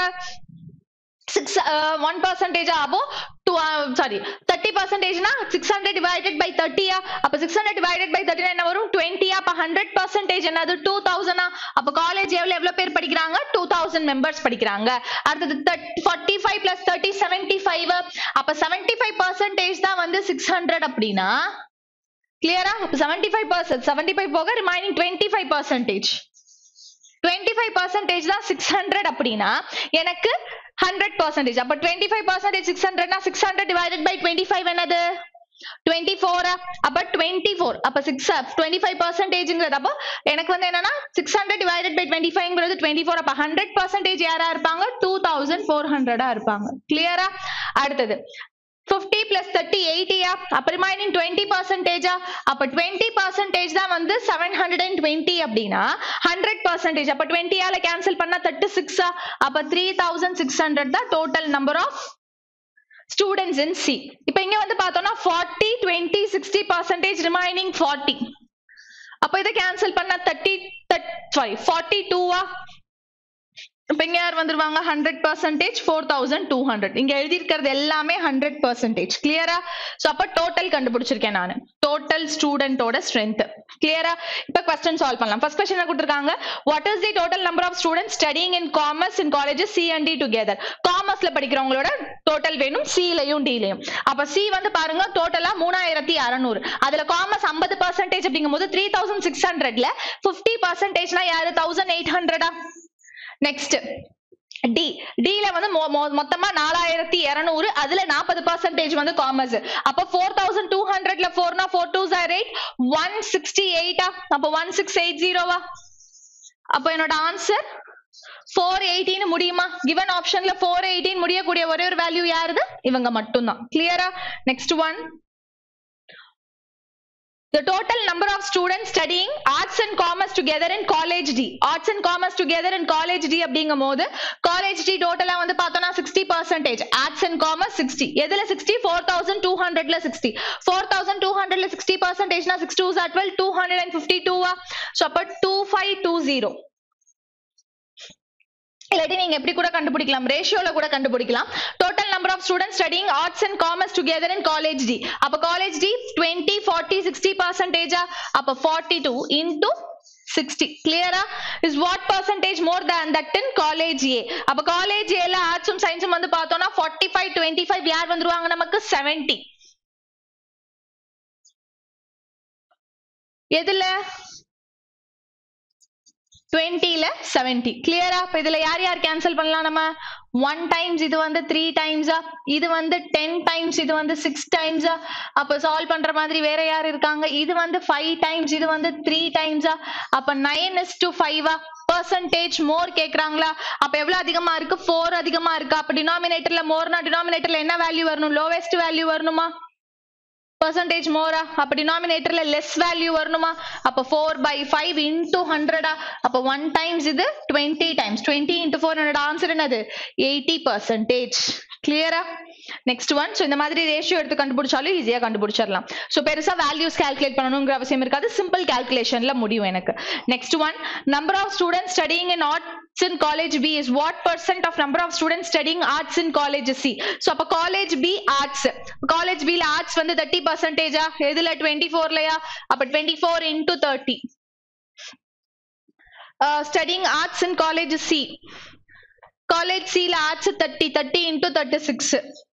சிக்ஸ் ஒன் பர்சன்டேஜ் அப்போ டூ சாரி தேர்ட்டி பர்சன்டேஜ்னா சிக்ஸ் ஹண்ட்ரட் டிவைடட் பை தேர்ட்டியா அப்ப six hundred divided by thirty என்ன வரும் டுவெண்ட்டியா அப்ப ஹண்ட்ரட் பர்சன்டேஜ் என்னது டூ தௌசண்டா அப்ப காலேஜ் எவ்வளவு எவ்வளவு பேர் படிக்கிறாங்க டூ தௌசண்ட் மெம்பர்ஸ் படிக்கிறாங்க அடுத்தது forty five plus thirty seventy five அப்ப செவன்டி ஃபைவ் பர்சன்டேஜ் தான் வந்து சிக்ஸ் ஹண்ட்ரட் அப்படின்னா கிளியரா seventy five percent seventy five போக remaining twenty five percentage twenty five percentage தான் சிக்ஸ் ஹண்ட்ரட் அப்படின்னா எனக்கு ஹண்ட்ரட் பர்சன்டேஜ் அப்ப டுவெண்ட்டி ஃபைவ் பர்சன்டேஜ் சிக்ஸ் ஹண்ட்ரட்னா six hundred divided by twenty five என்னது டுவெண்ட்டி ஃபோர் அப்ப டுவெண்ட்டி ஃபோர் அப்ப சிக்ஸ் டுவெண்ட்டி ஃபைவ் பர்சன்டேஜ்ங்கிறது அப்போ எனக்கு வந்து என்னன்னா six hundred divided by twenty ஃபைவ்ங்கிறது டுவெண்ட்டி ஃபோர் அப்ப ஹண்ட்ரட் பர்சன்டேஜ் யாரா இருப்பாங்க டூ தௌசண்ட் ஃபோர் ஹண்ட்ரடா இருப்பாங்க கிளியரா அடுத்தது 50 plus 30 80 அப்ப ரிமைனிங் 20 பர்சன்டேஜா அப்ப 20 பர்சன்டேஜ் தான் வந்து 720 அப்படின்னா 100 பர்சன்டேஜ் அப்ப 20 ஆல கேன்சல் பண்ணா 36 அப்ப 3600 தான் total number of students in C இப்போ இங்க வந்து பார்த்தோம்னா 40 20 60 பர்சன்டேஜ் ரிமைனிங் 40 அப்ப இதை கேன்சல் பண்ணா 30 சாரி 42 இப்ப இங்க யார் வந்துருவாங்க hundred percentage four thousand two hundred இங்க எழுதியிருக்கிறது எல்லாமே ஹண்ட்ரட் பர்சன்டேஜ் கிளியரா சோ அப்ப டோட்டல் கண்டுபிடிச்சிருக்கேன் நான் டோட்டல் ஸ்டூடெண்டோட ஸ்ட்ரென்த் கிளியரா இப்ப கொஸ்டின் சால்வ் பண்ணலாம் ஃபர்ஸ்ட் கொஸ்டின் கொடுத்துருக்காங்க what is the total number of students studying in commerce in colleges C and D together காமர்ஸ்ல படிக்கிறவங்களோட டோட்டல் வேணும் சிலையும் டிலையும் அப்ப சி வந்து பாருங்க டோட்டலா மூணாயிரத்தி அறநூறு அதுல காமர்ஸ் ஐம்பது பர்சன்டேஜ் அப்படிங்கும் போது த்ரீ தௌசண்ட் சிக்ஸ் ஹண்ட்ரட்ல பிப்டி பர்சன்டேஜ்னா யாரு தௌசண்ட் எயிட் ஹண்ட்ரடா நெக்ஸ்ட் டி டில வந்து மொ- மொ- மொத்தமா நாலாயிரத்தி இருநூறு அதுல நாற்பது பர்சன்டேஜ் வந்து காமர்ஸ் அப்ப ஃபோர் தௌசண்ட் டூ ஹண்ட்ரட்ல ஃபோர்னா four two jar eight one sixty எயிட்டா அப்ப ஒன் சிக்ஸ் எயிட் ஜீரோவா அப்ப என்னோட ஆன்சர் ஃபோர் எயிட்டின்னு முடியுமா கிவன் ஆப்ஷன்ல ஃபோர் எயிட்டின் முடியக்கூடிய ஒரே ஒரு வேல்யூ யாருது இவங்க மட்டும்தான் கிளியரா next one The total number of students studying arts and commerce together in college D. Arts and commerce together in college D அப்படிங்கும் போது college D டோட்டலா வந்து பார்த்தோம்னா sixty percentage arts and commerce sixty எதுல சிக்ஸ்டி ஃபோர் தௌசண்ட் டூ ஹண்ட்ரட்ல sixty four thousand two ஹண்ட்ரட்ல sixty பர்சன்டேஜ்னா six two are twelve two hundred and fifty டூவா ஸோ அப்போ டூ ஃபைவ் டூ ஜீரோ இல்லாட்டி நீங்க எப்படி கூட கண்டுபிடிக்கலாம் ரேஷியோல கூட கண்டுபிடிக்கலாம் total number of students studying arts and commerce together in college D அப்ப college D twenty forty sixty பர்சன்டேஜா அப்ப ஃபார்ட்டி டூ இன்டூ சிக்ஸ்டி கிளியரா is what percentage more than that in college A அப்ப காலேஜ் ஏல ஆர்ட்ஸும் சயின்ஸும் வந்து பார்த்தோம்னா forty five twenty five யார் வந்துருவாங்க நமக்கு செவன்டி எதுல டுவெண்ட்டில செவன்டி கிளியரா இப்ப இதுல யார் யார் கேன்சல் பண்ணலாம் நம்ம ஒன் டைம்ஸ் இது வந்து த்ரீ டைம்ஸா இது வந்து டென் டைம்ஸ் இது வந்து சிக்ஸ் டைம்ஸா அப்ப சால்வ் பண்ற மாதிரி வேற யார் இருக்காங்க இது வந்து ஃபைவ் டைம்ஸ் இது வந்து த்ரீ டைம்ஸா அப்ப நைன் இஸ் டு ஃபைவா பர்சன்டேஜ் மோர் கேக்குறாங்களா அப்ப எவ்வளவு அதிகமா இருக்கு ஃபோர் அதிகமா இருக்கு அப்ப டினாமினேட்டர்ல மோர்னா டினாமினேட்டர்ல என்ன வேல்யூ வரணும் லோவெஸ்ட் வேல்யூ வரணுமா பர்சன்டேஜ் மோரா அப்ப டினாமினேட்டர்ல லெஸ் வேல்யூ வரணுமா அப்ப ஃபோர் பை ஃபைவ் இன்டூ ஹண்ட்ரடா அப்ப ஒன் டைம்ஸ் இது twenty times twenty into four hundred answer என்னது எயிட்டி பர்சன்டேஜ் கிளியரா நெக்ஸ்ட் ஒன் ஸோ இந்த மாதிரி ரேஷியோ எடுத்து கண்டுபிடிச்சாலும் ஈஸியா கண்டுபிடிச்சிடலாம் ஸோ பெருசா வேல்யூஸ் கால்குலேட் பண்ணணுங்கிற அவசியம் இருக்காது சிம்பிள் கால்குலேஷன்ல முடியும் எனக்கு next one number of students studying in arts in college B is what percent of number of students studying arts in college C so அப்போ காலேஜ் பி ஆர்ட்ஸ் காலேஜ் பில arts வந்து thirty பர்சன்டேஜா எதுல twenty ஃபோர்லயா அப்ப twenty four into thirty studying arts in college C college சில arts thirty thirty into thirty six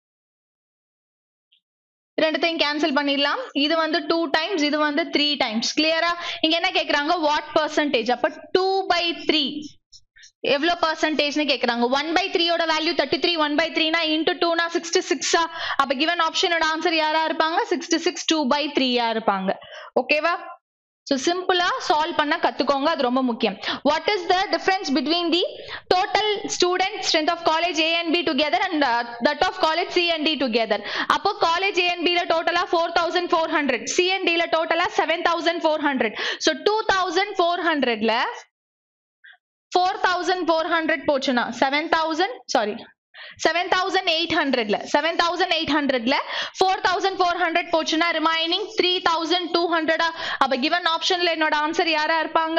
ரெண்டுத்தையும் cancel பண்ணிடலாம் இது வந்து டூ டைம்ஸ் இது வந்து த்ரீ டைம்ஸ் கிளியரா இங்க என்ன கேக்குறாங்க வாட் பர்சன்டேஜ் அப்ப டூ பை த்ரீ எவ்வளவு பர்சன்டேஜ்னு கேக்குறாங்க ஒன் பை த்ரீயோட value thirty three one by த்ரீனா இன்டூ டூனா சிக்ஸ்டி சிக்ஸா அப்ப கிவன் ஆப்ஷனோட ஆன்சர் யாரா இருப்பாங்க சிக்ஸ்டி சிக்ஸ் டூ பை த்ரீயா இருப்பாங்க ஓகேவா ஸோ சிம்பிளா சால்வ் பண்ண கத்துக்கோங்க அது ரொம்ப முக்கியம் what is the difference between the total student strength of college A and B together and that of college C and D together அப்போ காலேஜ் ஏ அண்ட் பில டோட்டலா four thousand four hundred C and டில டோட்டலா seven thousand four hundred so two thousand four ஹண்ட்ரட்ல four thousand four hundred போச்சுன்னா seven thousand sorry seven thousand eight ஹண்ட்ரட்ல seven thousand eight ஹண்ட்ரட்ல four thousand four hundred போச்சுன்னா remaining three thousand two ஹண்ட்ரடா அப்ப given ஆப்ஷன்ல என்னோட ஆன்சர் யாரா இருப்பாங்க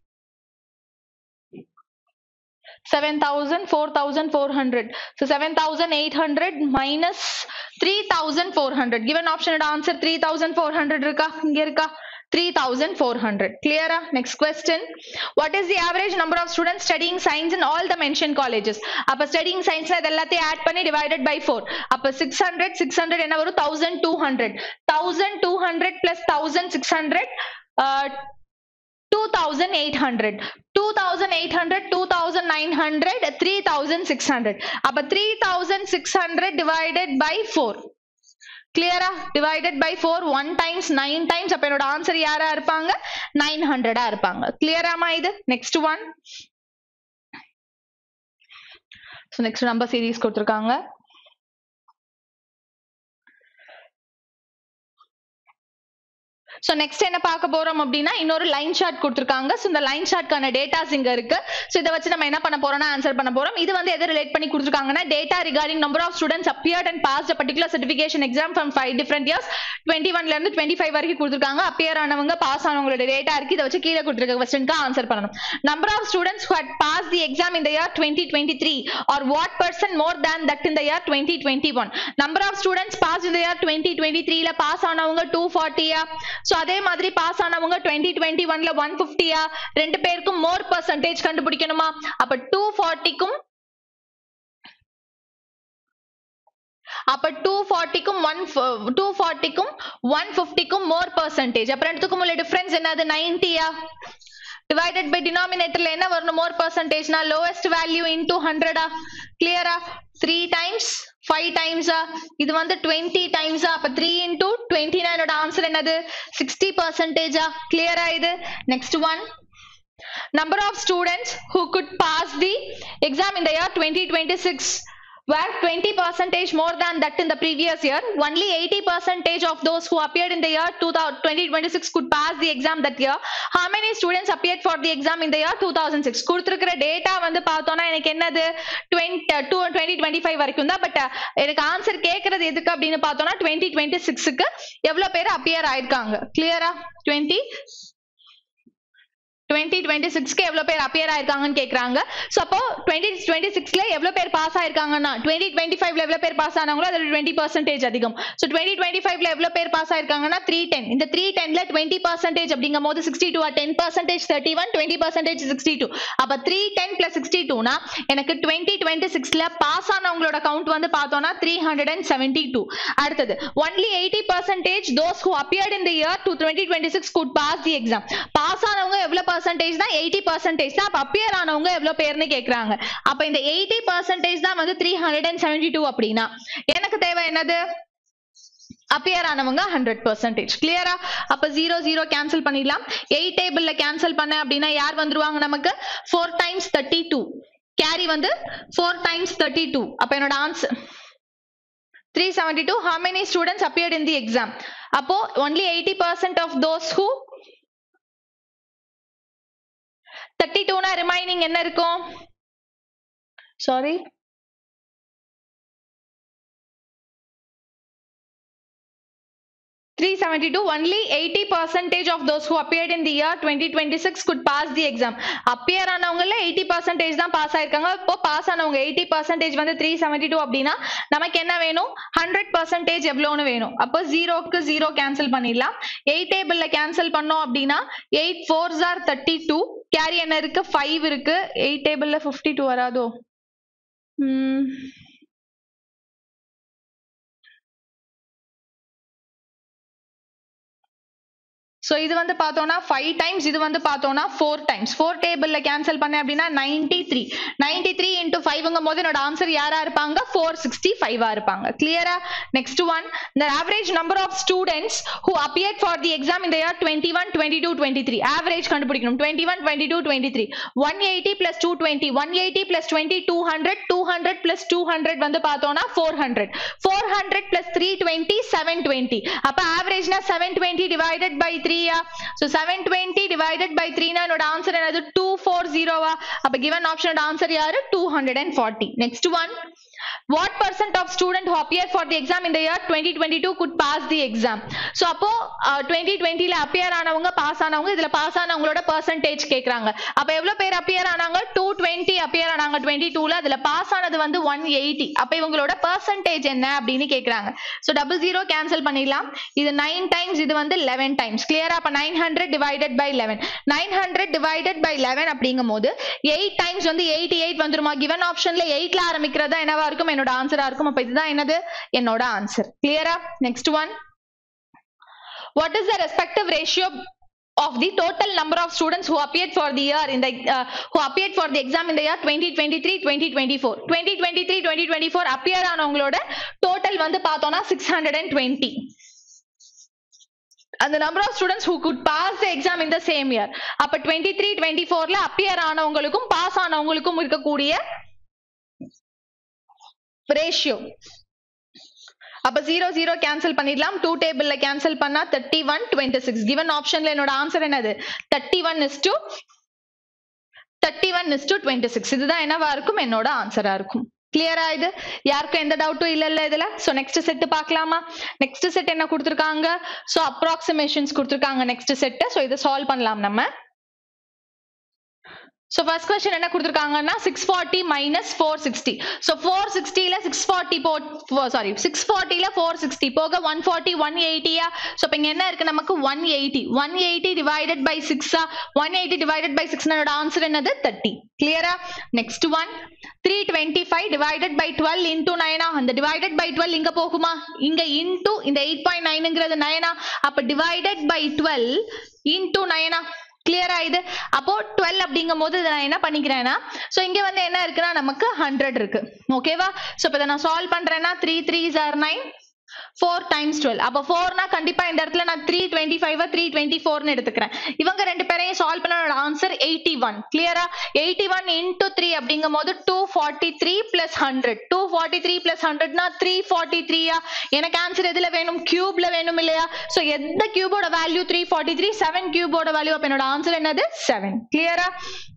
seven thousand four thousand four hundred so seven thousand eight hundred minus three thousand four hundred given ஆப்ஷனோட answer three thousand four hundred இருக்கா இங்க இருக்கா 3400 clear ah? next question what is the average number of students studying science in all the mentioned colleges அப்ப studying science ல இது எல்லாத்தையும் add பண்ணி divided by 4 அப்ப 600 600 என்ன வரும் 1200 1200 plus 1600 uh, 2800 2800 2900 3600 அப்ப 3600 divided by 4 கிளியரா divided by four one times nine times அப்ப என்னோட ஆன்சர் யாரா இருப்பாங்க நைன் ஹண்ட்ரடா இருப்பாங்க கிளியராமா இது next one so next number series கொடுத்துருக்காங்க ஸோ நெக்ஸ்ட் என்ன பார்க்க போறோம் அப்படின்னா இன்னொரு லைன் ஷார்ட் கொடுத்துருக்காங்க ஸோ இந்த லைன் ஷார்ட்கான டேட்டாஸ் இங்க இருக்கு ஸோ இதை வச்சு நம்ம என்ன பண்ண போறோம்னா ஆன்சர் பண்ண போறோம் இது வந்து எதை ரிலேட் பண்ணி கொடுத்துருக்காங்கன்னா data regarding number of students appeared and pass particular certification exam from five different years twenty ஒன்ல இருந்து டுவெண்ட்டி ஃபைவ் வரைக்கும் கொடுத்துருக்காங்க அப்பியர் ஆனவங்க பாஸ் ஆனவங்களோட டேட்டா இருக்கு இதை வச்சு கீழே கொடுத்துருக்க கொஸ்டினுக்கு ஆன்சர் பண்ணணும் number of students had pass the exam இந்த year twenty twenty three or what percent more than that இந்த year twenty twenty one number of students pass இந்த இயர் டுவெண்ட்டி டுவெண்ட்டி த்ரீல பாஸ் ஆனவங்க டூ ஃபார்ட்டியா so அதே மாதிரி pass ஆனவங்க twenty twenty ஒன்ல ஒன் பிப்டியா ரெண்டு பேருக்கும் மோர் பர்சன்டேஜ் கண்டுபிடிக்கணுமா அப்ப டூ ஃபார்ட்டிக்கும் அப்ப டூ ஃபார்ட்டிக்கும் ஒன் டூ ஃபார்ட்டிக்கும் ஒன் ஃபிஃப்டிக்கும் மோர் பர்சன்டேஜ் அப்ப ரெண்டுத்துக்கும் உள்ள டிஃபரன்ஸ் என்னது நைன்டியா டிவைடட் பை டினாமினேட்டர்ல என்ன வரணும் மோர் பர்சன்டேஜ்னா லோவஸ்ட் வேல்யூ இன்டூ ஹண்ட்ரடா கிளியரா த்ரீ டைம்ஸ் ஃபைவ் டைம்ஸா இது வந்து டுவெண்ட்டி டைம்ஸா அப்ப த்ரீ இன்டூ டுவெண்ட்டி நைனோட ஆன்சர் என்னது சிக்ஸ்டி பர்சன்டேஜா கிளியரா இது next one number of students who could pass the exam in the year 2026 were 20 percentage more than that in the previous year only 80 percentage of those who appeared in the year 2000 2026 could pass the exam that year how many students appeared for the exam in the year 2006 கொடுத்திருக்கிற data வந்து பார்த்தோம்னா எனக்கு என்னது 20 two twenty twenty five வரைக்கும் தான் but எனக்கு answer கேட்கறது எதுக்கு அப்படின்னு பார்த்தோம்னா டுவெண்ட்டி டுவெண்ட்டி சிக்ஸுக்கு எவ்வளவு பேர் அப்பியர் ஆயிருக்காங்க கிளியரா டுவெண்ட்டி டுவெண்ட்டி டுவெண்ட்டி சிக்ஸ்க்கு எவ்வளவு பேர் அப்பியர் ஆயிருக்காங்கன்னு கேக்குறாங்க ஸோ அப்போ டுவெண்ட்டி டுவெண்ட்டி சிக்ஸ்ல எவ்வளவு பேர் பாஸ் ஆயிருக்காங்கன்னா டுவெண்ட்டி டுவெண்ட்டி ஃபைவ்ல எவ்வளவு பேர் பாஸ் ஆனாங்களோ அதில் டுவெண்ட்டி பர்சன்டேஜ் அதிகம் ஸோ டுவெண்ட்டி டுவெண்ட்டி ஃபைவ்ல எவ்வளவு பேர் பாஸ் ஆயிருக்காங்கன்னா த்ரீ டென் இந்த த்ரீ டென்ல டுவெண்ட்டி பர்சன்டேஜ் அப்படிங்கும் போது sixty two ten percentage thirty one twenty percentage sixty two அப்ப த்ரீ டென் பிளஸ் சிக்ஸ்டி டூனா எனக்கு டுவெண்ட்டி டுவெண்ட்டி சிக்ஸ்ல பாஸ் ஆனவங்களோட கவுண்ட் வந்து பார்த்தோம்னா three hundred and seventy two அடுத்தது only eighty percentage those who appeared in the year two twenty twenty six could pass the exam pass ஆனவங்க எவ்வளவு percentage தான் எயிட்டி பர்சன்டேஜ் தான் அப்ப அப்பியர் ஆனவங்க எவ்வளவு பேர்னு கேக்குறாங்க அப்ப இந்த எயிட்டி பர்சன்டேஜ் தான் வந்து three hundred and seventy two அப்படின்னா எனக்கு தேவை என்னது அப்பியர் ஆனவங்க ஹண்ட்ரட் பர்சன்டேஜ் கிளியரா அப்ப ஜீரோ ஜீரோ கேன்சல் பண்ணிடலாம் எயிட் டேபிள்ல கேன்சல் பண்ண அப்படின்னா யார் வந்துருவாங்க நமக்கு four times thirty two carry வந்து ஃபோர் டைம்ஸ் தேர்ட்டி டூ அப்ப என்னோட answer three seventy two how many students appeared in the exam அப்போ only eighty percent of those who thirty டூனா ரிமைனிங் என்ன இருக்கும் sorry three seventy two only eighty percentage of those who appeared in the year twenty twenty six could pass the exam appear ஆனவங்கள eighty percentage தான் pass ஆயிருக்காங்க இப்போ pass ஆனவங்க eighty percentage வந்து three seventy two அப்படின்னா நமக்கு என்ன வேணும் ஹண்ட்ரட் பர்சன்டேஜ் எவ்வளோன்னு வேணும் அப்போ ஜீரோக்கு ஜீரோ கேன்சல் பண்ணிடலாம் எயிட் டேபிள்ல கேன்சல் பண்ணோம் அப்படின்னா eight four or thirty two carry என்ன இருக்கு ஃபைவ் இருக்கு எயிட் டேபிள்ல ஃபிஃப்டி டூ வராதோ ம் ஸோ இது வந்து பார்த்தோம்னா ஃபைவ் டைம்ஸ் இது வந்து பார்த்தோம்னா ஃபோர் டைம்ஸ் ஃபோர் டேபிள்ல கேன்சல் பண்ணேன் அப்படின்னா ninety three ninety three into ஃபைவ்ங்கும் போது என்னோட ஆன்சர் யாரா இருப்பாங்க ஃபோர் சிக்ஸ்டி ஃபைவா இருப்பாங்க கிளியரா next one the average number of students who appear for the exam இந்த year twenty one twenty two twenty three average கண்டுபிடிக்கணும் twenty one twenty two twenty three one eighty plus two twenty one eighty plus twenty two hundred two hundred plus two hundred வந்து பார்த்தோம்னா four hundred four hundred plus three twenty seven twenty அப்ப ஆவரேஜ்னா seven twenty divided by த்ரீயா so seven twenty divided by த்ரீனா என்னோட answer என்னது two four ஜீரோவா அப்ப கிவன் ஆப்ஷனோட ஆன்சர் யாரு two hundred and forty next one what percent of student who appear for the exam in the year 2022 could pass the exam so அப்போ twenty டுவெண்ட்டில appear ஆனவங்க பாஸ் ஆனவங்க இதுல பாஸ் ஆனவங்களோட பர்சன்டேஜ் கேக்குறாங்க அப்ப எவ்வளவு பேர் அப்பியர் ஆனாங்க டூ டுவெண்ட்டி அப்பியர் ஆனாங்க டுவெண்ட்டி டூல அதுல பாஸ் ஆனது வந்து ஒன் எயிட்டி அப்ப இவங்களோட பர்சன்டேஜ் என்ன அப்படின்னு கேக்குறாங்க ஸோ டபுள் ஜீரோ கேன்சல் பண்ணிடலாம் இது நைன் டைம்ஸ் இது வந்து லெவன் டைம்ஸ் கிளியரா அப்ப nine hundred divided by eleven nine hundred divided by eleven அப்படிங்கும் போது எயிட் டைம்ஸ் வந்து எயிட்டி எயிட் வந்துருமா கிவன் ஆப்ஷன்ல எயிட்ல ஆரம்பிக்கிறதா என்னவா இருக்கும் என்னோட ஆன்சரா இருக்கும் அப்ப இதுதான் என்னது என்னோட ஆன்சர் கிளியரா next one what is the respective ratio of the total number of students who appeared for the year in the uh, who appeared for the exam in the year 2023 2024 2023 2024 appear ஆனவங்களோட total வந்து பார்த்தோம்னா 620 அந்த number of students who could pass the exam in the same year அப்ப twenty three twenty ஃபோர்ல appear ஆனவங்களுக்கும் pass ஆனவங்களுக்கும் இருக்கக்கூடிய ratio அப்ப ஜீரோ ஜீரோ கேன்சல் பண்ணிடலாம் டூ டேபிள்ல கேன்சல் பண்ணா thirty one twenty six given ஆப்ஷன்ல என்னோட ஆன்சர் என்னது thirty one is to thirty one is to twenty six இதுதான் என்னவா இருக்கும் என்னோட ஆன்சரா இருக்கும் கிளியரா இது யாருக்கும் எந்த டவுட்டும் இல்ல இல்ல இதுல சோ நெக்ஸ்ட் செட் பார்க்கலாமா நெக்ஸ்ட் செட் என்ன கொடுத்துருக்காங்க சோ அப்ராக்சிமேஷன்ஸ் கொடுத்துருக்காங்க நெக்ஸ்ட் செட் சோ இதை சால்வ் பண்ணலாம் நம்ம ஸோ ஃபர்ஸ்ட் கொஸ்டின் என்ன கொடுத்துருக்காங்கன்னா six forty minus four sixty so four சிக்ஸ்டியில் சிக்ஸ் ஃபார்ட்டி போ சாரி சிக்ஸ் ஃபார்ட்டியில் ஃபோர் சிக்ஸ்டி போக ஒன் ஃபார்ட்டி ஒன் எயிட்டியா ஸோ இப்போ இங்கே என்ன இருக்கு நமக்கு one eighty one eighty divided by சிக்ஸா one eighty divided by six answer என்னது தேர்ட்டி கிளியரா next one three twenty five divided by twelve into நைனா அந்த டிவைடட் பை டுவெல் இங்க போகுமா இங்க இன்டூ இந்த எயிட் பாயிண்ட் நைனுங்கிறது நைனா அப்ப டிவைடட் பை டுவெல் இன்டூ நைனா கிளியரா இது அப்போ டுவெல் அப்படிங்கும் போது இதை நான் என்ன பண்ணிக்கிறேன்னா ஸோ இங்க வந்து என்ன இருக்குன்னா நமக்கு ஹண்ட்ரட் இருக்கு ஓகேவா ஸோ இப்போ இதை நான் சால்வ் பண்றேன்னா three three or nine four times twelve அப்போ ஃபோர்னா கண்டிப்பா இந்த இடத்துல நான் three twenty five three twenty ஃபோர்னு எடுத்துக்கிறேன் இவங்க ரெண்டு பேரையும் சால்வ் பண்ண ஆன்சர் எயிட்டி ஒன் கிளியரா எயிட்டி ஒன் இன்டூ த்ரீ அப்படிங்கும் போது two forty three plus hundred two forty three plus ஹண்ட்ரட்னா த்ரீ ஃபார்ட்டி த்ரீயா எனக்கு ஆன்சர் எதுல வேணும் கியூப்ல வேணும் இல்லையா ஸோ எந்த கியூபோட value three forty three seven கியூபோட வேல்யூ அப்ப என்னோட ஆன்சர் என்னது செவன் கிளியரா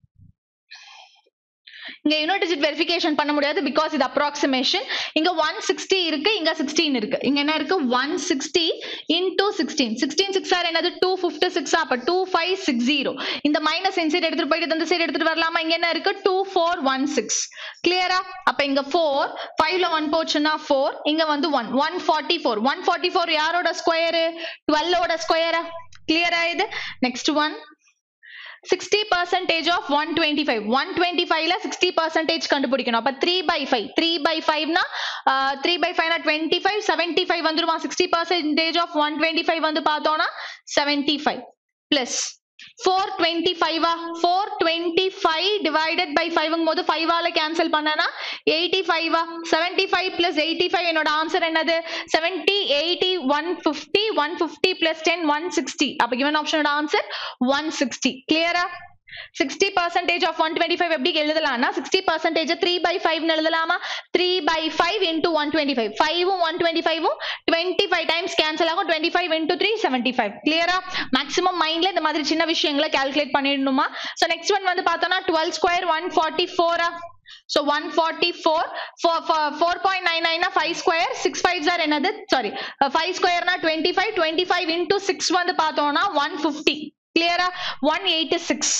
இங்க யூனிட் டிஜிட் வெரிஃபிகேஷன் பண்ண முடியாது பிகாஸ் இது அப்ராக்சிமேஷன் இங்க ஒன் சிக்ஸ்டி இருக்கு இங்க சிக்ஸ்டீன் இருக்கு இங்க என்ன இருக்கு one sixty into sixteen sixteen six or என்னது டூ பிப்டி சிக்ஸ் அப்ப டூ ஃபைவ் சிக்ஸ் ஜீரோ இந்த மைனஸ் இந்த சைடு எடுத்துட்டு போயிட்டு இந்த சைடு எடுத்துட்டு வரலாமா இங்க என்ன இருக்கு டூ ஃபோர் ஒன் சிக்ஸ் கிளியரா அப்ப இங்க ஃபோர் ஃபைவ்ல ஒன் போச்சுன்னா ஃபோர் இங்க வந்து one one forty four one forty four யாரோட ஸ்கொயரு டுவெல்லோட ஸ்கொயரா கிளியரா இது next one sixty percentage of one twenty five one twenty ஃபைவ்ல சிக்ஸ்டி பர்சன்டேஜ் கண்டுபிடிக்கணும் அப்ப three by five three by ஃபைவ்னா த்ரீ பை ஃபைவ்னா டுவெண்ட்டி ஃபைவ் செவன்டி ஃபைவ் வந்துருமா sixty percentage of one twenty five வந்து பார்த்தோம்னா seventy five plus four twenty ஃபைவா four twenty five divided by ஃபைவ்ங்கும் போது ஃபைவால கேன்சல் பண்ணனா எயிட்டி ஃபைவா seventy five plus eighty five என்னோட ஆன்சர் என்னது seventy eighty one fifty one fifty plus ten one sixty அப்ப கிவன் ஆப்ஷனோட ஆன்சர் ஒன் சிக்ஸ்டி கிளியரா sixty percentage of one twenty five எப்படி எழுதலாம்னா sixty percentage three by five எழுதலாமா three by five into one twenty five ஃபைவும் one twenty ஃபைவும் twenty five times cancel ஆகும் twenty five into three seventy five கிளியரா maximum மைண்ட்ல இந்த மாதிரி சின்ன விஷயங்களை கால்குலேட் பண்ணிடணுமா ஸோ நெக்ஸ்ட் ஒன் வந்து பார்த்தோம்னா டுவெல் ஸ்கொயர் ஒன் ஃபார்ட்டி ஃபோரா so one forty four four point nine நைனா five square six five sir என்னது சாரி ஃபைவ் ஸ்கொயர்னா twenty five twenty five into six வந்து பார்த்தோம்னா ஒன் ஃபிஃப்டி கிளியரா ஒன் எயிட்டி சிக்ஸ்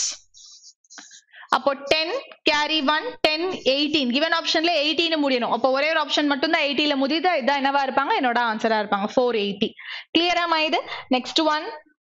அப்போ ten carry one ten eighteen given ஆப்ஷன்ல eighteen முடியணும் அப்போ ஒரே ஒரு ஆப்ஷன் மட்டும் தான் எயிட்டில முடியுது இதான் என்னவா இருப்பாங்க என்னோட ஆன்சரா இருப்பாங்க ஃபோர் எயிட்டி கிளியரா இது நெக்ஸ்ட் ஒன்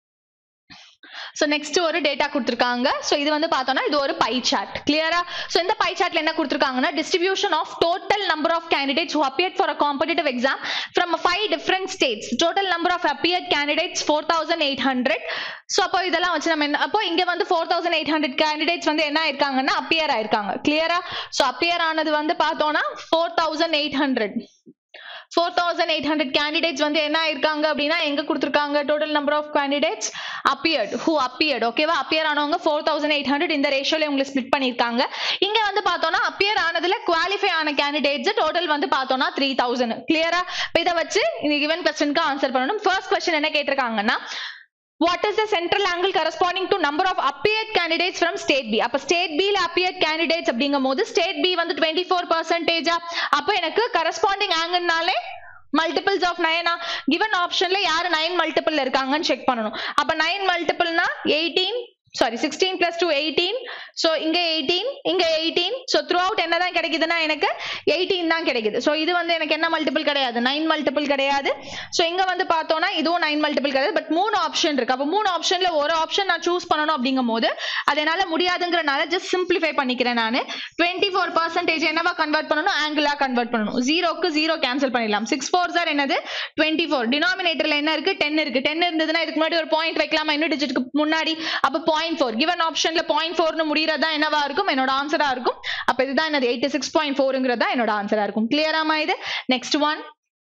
ஸோ நெக்ஸ்ட் ஒரு டேட்டா கொடுத்துருக்காங்க ஸோ இது வந்து பார்த்தோம்னா இது ஒரு பை சார்ட் கிளியரா ஸோ இந்த பை சார்ட்ல என்ன கொடுத்துருக்காங்கன்னா distribution of total number of candidates who appeared for a competitive exam from five different states total number of appeared candidates four thousand eight hundred so அப்போ இதெல்லாம் வச்சு நம்ம என்ன அப்போ இங்க வந்து four thousand eight hundred candidates வந்து என்ன ஆயிருக்காங்கன்னா அப்பியர் ஆயிருக்காங்க கிளியரா ஸோ அப்பியர் ஆனது வந்து பார்த்தோம்னா four thousand eight hundred four thousand eight hundred candidates வந்து என்ன ஆயிருக்காங்க அப்படின்னா எங்க கொடுத்துருக்காங்க total number of candidates appeared who appeared ஓகேவா அப்பியர் ஆனவங்க ஃபோர் தௌசண்ட் எயிட் ஹண்ட்ரட் இந்த ரேஷியோல உங்களுக்கு ஸ்பிட் பண்ணிருக்காங்க இங்க வந்து பார்த்தோம்னா அப்பியர் ஆனதுல குவாலிஃபை ஆன கேண்டிடேட்ஸ் டோட்டல் வந்து பார்த்தோம்னா த்ரீ தௌசண்ட் கிளியரா இதை வச்சு இந்த கிவன் கொஸ்டினுக்கு ஆன்சர் பண்ணணும் ஃபர்ஸ்ட் கொஸ்டின் என்ன கேட்டிருக்காங்கன்னா what is the central angle corresponding to number of appeared candidates from state b அப்ப state b ல appeared candidates அப்படிங்கும் போது state b வந்து 24% ஃபோர் பர்சன்டேஜா அப்ப எனக்கு corresponding angle-னாலே மல்டிபிள்ஸ் ஆஃப் நைனா கிவன் ஆப்ஷன்ல யாரு நைன் மல்டிபிள் இருக்காங்கன்னு செக் பண்ணணும் அப்ப நைன் மல்டிபிள்னா eighteen sorry sixteen plus two eighteen so இங்க எயிட்டீன் இங்க எயிட்டீன் ஸோ த்ரூ அவுட் என்ன தான் கிடைக்குதுன்னா எனக்கு எயிட்டீன் தான் கிடைக்குது ஸோ இது வந்து எனக்கு என்ன மல்டிபிள் கிடையாது நைன் மல்டிபிள் கிடையாது ஸோ இங்க வந்து பார்த்தோம்னா இதுவும் நைன் மல்டிபிள் கிடையாது பட் மூணு ஆப்ஷன் இருக்கு அப்போ மூணு ஆப்ஷன்ல ஒரு ஆப்ஷன் நான் சூஸ் பண்ணணும் அப்படிங்கும் போது அது என்னால முடியாதுங்கிறனால ஜஸ்ட் சிம்பிளிஃபை பண்ணிக்கிறேன் நான் டுவெண்ட்டி ஃபோர் பர்சன்டேஜ் என்னவா கன்வெர்ட் பண்ணணும் ஆங்கிளா கன்வெர்ட் பண்ணணும் ஜீரோக்கு ஜீரோ கேன்சல் பண்ணிடலாம் சிக்ஸ் ஃபோர் சார் என்னது டுவெண்ட்டி ஃபோர் டினாமினேட்டர்ல என்ன இருக்கு டென் இருக்கு டென் இருந்ததுன்னா இதுக்கு முன்னாடி ஒரு பாயிண்ட் வைக்கலாமா இன்னும் டிஜிட்க்கு முன்னாடி அப்போ பாயிண்ட் ஃபோர் கிவன் ஆப்ஷன்ல பாயிண்ட் ஃபோர்னு முடியறதா என்னவா இருக்கும் என்னோட ஆன்சரா இருக்கும் அப்ப இதுதான் என்னது எயிட்டி சிக்ஸ் பாயிண்ட் ஃபோருங்கிறதா என்னோட ஆன்சரா இருக்கும் கிளியராமா இது next one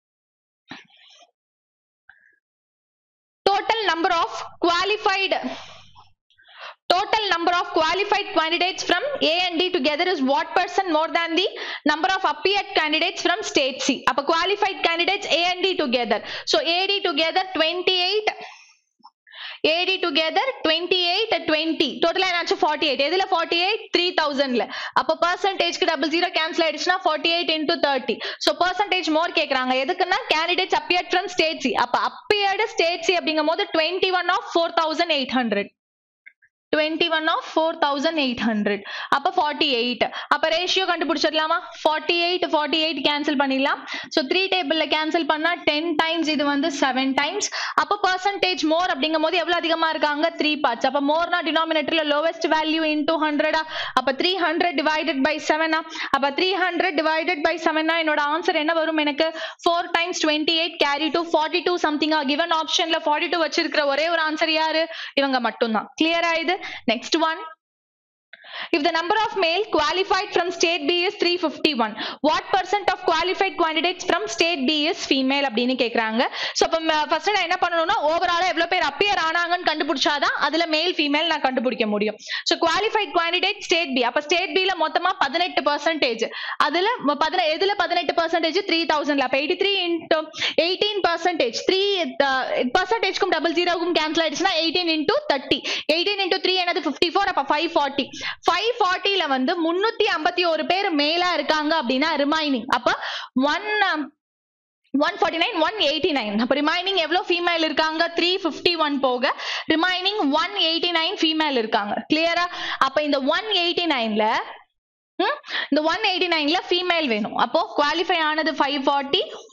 total number of qualified total number of qualified candidates from A and D together is what percent more than the number of appeared candidates from state C அப்ப qualified candidates A and D together so AD together 28 AD together 28 20 total என்னாச்சு 48 எதுல 48 3000 ல அப்ப பர்சன்டேஜ்க்கு double zero cancel ஆயிடுச்சுன்னா 48 into 30 so percentage more கேக்குறாங்க எதுக்குன்னா candidates appeared from state C அப்ப appeared state C அப்படிங்கும் போது 21 of 4800 21 of 4800 அப்ப 48 அப்ப ரேஷியோ கண்டுபிடிச்சிடலாமா 48 48 கேன்சல் பண்ணிடலாம் சோ த்ரீ டேபிள்ல கேன்சல் பண்ணா 10 டைம்ஸ் இது வந்து 7 டைம்ஸ் அப்ப பர்சன்டேஜ் மோர் அப்படிங்கும் போது எவ்வளவு அதிகமா இருக்காங்க த்ரீ பார்ட்ஸ் அப்ப மோர்னா டினாமினேட்டர்ல லோவஸ்ட் வேல்யூ இன்டூ ஹண்ட்ரடா அப்ப த்ரீ ஹண்ட்ரட் டிவைடட் பை செவனா அப்ப த்ரீ ஹண்ட்ரட் டிவைடட் பை செவனா என்னோட ஆன்சர் என்ன வரும் எனக்கு four times twenty eight carry two forty two சம்திங்கா கிவன் ஆப்ஷன்ல ஃபார்ட்டி டூ வச்சிருக்கிற ஒரே ஒரு ஆன்சர் யாரு இவங்க மட்டும்தான் கிளியரா இது next one if the number of male qualified from state b is 351 what percent of qualified candidates from state b is female அப்படின்னு கேக்குறாங்க சோ அப்ப ஃபர்ஸ்ட் நான் என்ன பண்ணணும்னா ஓவராலா எவ்வளவு பேர் அப்பியர் ஆனாங்கன்னு கண்டுபிடிச்சாதான் அதுல மேல் ஃபீமேல் நான் கண்டுபிடிக்க முடியும் so qualified candidate state B அப்ப ஸ்டேட் பில மொத்தமா பதினெட்டு பர்சன்டேஜ் அதுல ம- பதினெ எதுல பதினெட்டு பர்சன்டேஜ் த்ரீ தௌசண்ட்ல அப்ப eighty three into eighteen percentage three பர்சன்டேஜ்க்கும் டபுள் ஜீரோக்கும் கேன்சல் ஆயிடுச்சுன்னா eighteen into thirty eighteen into three என்னது ஃபிஃப்டி ஃபோர் அப்ப ஃபைவ் ஃபார்ட்டி ஃபைவ் ஃபார்ட்டில வந்து முன்னூத்தி ஐம்பத்தி ஒரு பேர் மேலா இருக்காங்க அப்படின்னா ரிமைனிங் அப்ப one one forty nine one eighty nine அப்போ ரிமைனிங் எவ்வளோ ஃபீமேல் இருக்காங்க த்ரீ ஃபிஃப்டி ஒன் போக remaining one eighty nine female இருக்காங்க கிளியரா அப்போ இந்த ஒன் எயிட்டி நைன்ல இந்த ஒன் எயிட்டி நைன்ல ஃபீமேல் வேணும் அப்போ குவாலிஃபை ஆனது five forty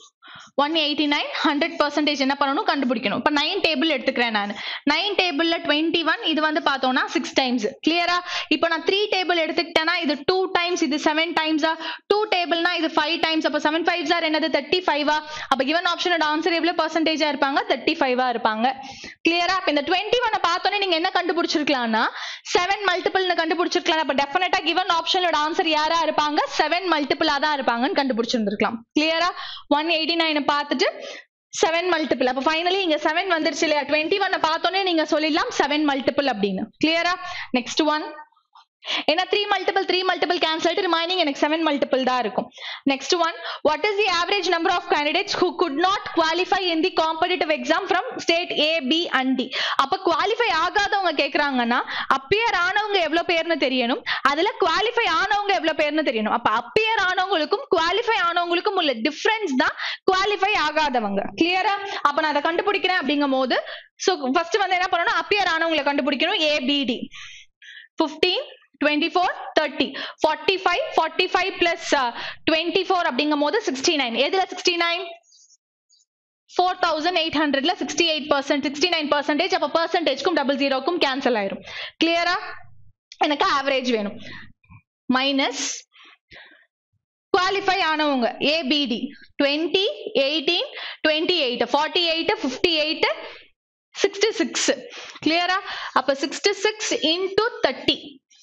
one eighty nine hundred percentage என்ன பண்ணணும் கண்டுபிடிக்கணும் இப்போ நைன் டேபிள் எடுத்துக்கிறேன் நான் நைன் டேபிள்ல டுவெண்ட்டி ஒன் இது வந்து பார்த்தோம்னா சிக்ஸ் டைம்ஸ் கிளியரா இப்போ நான் த்ரீ டேபிள் எடுத்துக்கிட்டேன்னா இது டூ டைம்ஸ் இது செவன் டைம்ஸா டூ டேபிள்னா இது ஃபைவ் டைம்ஸ் அப்போ செவன் ஃபைவ் சார் என்னது தேர்ட்டி ஃபைவா அப்போ கிவன் ஆப்ஷனோட ஆன்சர் எவ்வளோ பர்சன்டேஜா இருப்பாங்க தேர்ட்டி ஃபைவா இருப்பாங்க கிளியரா இப்போ இந்த டுவெண்ட்டி ஒன் பார்த்தோன்னே நீங்க என்ன கண்டுபிடிச்சிருக்கலாம்னா செவன் மல்டிபிள்னு கண்டுபிடிச்சிருக்கலாம் அப்போ டெஃபினட்டா கிவன் ஆப்ஷனோட ஆன்சர் யாரா இருப்பாங்க செவன் மல்டிபிளா தான் இருப்பாங்கன்னு கண்டுபிடிச்சிருந்திருக்கலாம் கிளியரா ஒன் எயிட்டி நைன் பார்த்துட்டு செவன் மல்டிபிள் அப்போ ஃபைனலி இங்க செவன் வந்துருச்சு இல்லையா டுவெண்ட்டி ஒன் பார்த்தோன்னே நீங்க சொல்லிடலாம் செவன் மல்டிபிள் அப்படின்னு கிளியரா நெக்ஸ்ட் ஒன் ஏன்னா three multiple three multiple cancel remaining எனக்கு செவன் மல்டிபிள் தான் இருக்கும் next one what is the average number of candidates who could not qualify in the competitive exam from state A B and D அப்ப qualify ஆகாதவங்க கேக்குறாங்கன்னா appear ஆனவங்க எவ்வளவு பேர்னு தெரியணும் அதுல குவாலிஃபை ஆனவங்க எவ்வளவு பேர்னு தெரியணும் அப்ப அப்பியர் ஆனவங்களுக்கும் குவாலிஃபை ஆனவங்களுக்கும் உள்ள டிஃபரன்ஸ் தான் குவாலிஃபை ஆகாதவங்க கிளியரா அப்ப நான் அதை கண்டுபிடிக்கிறேன் அப்படிங்கும் போது சோ ஃபர்ஸ்ட் வந்து என்ன பண்ணணும் அப்பியர் ஆனவங்களை கண்டுபிடிக்கணும் ஏபிடி 15 24 30 45 45 plus uh, 24 அப்படிங்கும் போது 69 எதுல 69 4800 ல 68 பர்சன்ட் சிக்ஸ்டி நைன் பர்சன்டேஜ் அப்ப பர்சன்டேஜ்க்கும் டபுள் ஜீரோக்கும் கேன்சல் ஆயிரும் கிளியரா எனக்கு ஆவரேஜ் வேணும் மைனஸ் குவாலிஃபை ஆனவங்க ABD twenty eighteen twenty eight forty eight fifty eight sixty six கிளியரா அப்ப sixty six into thirty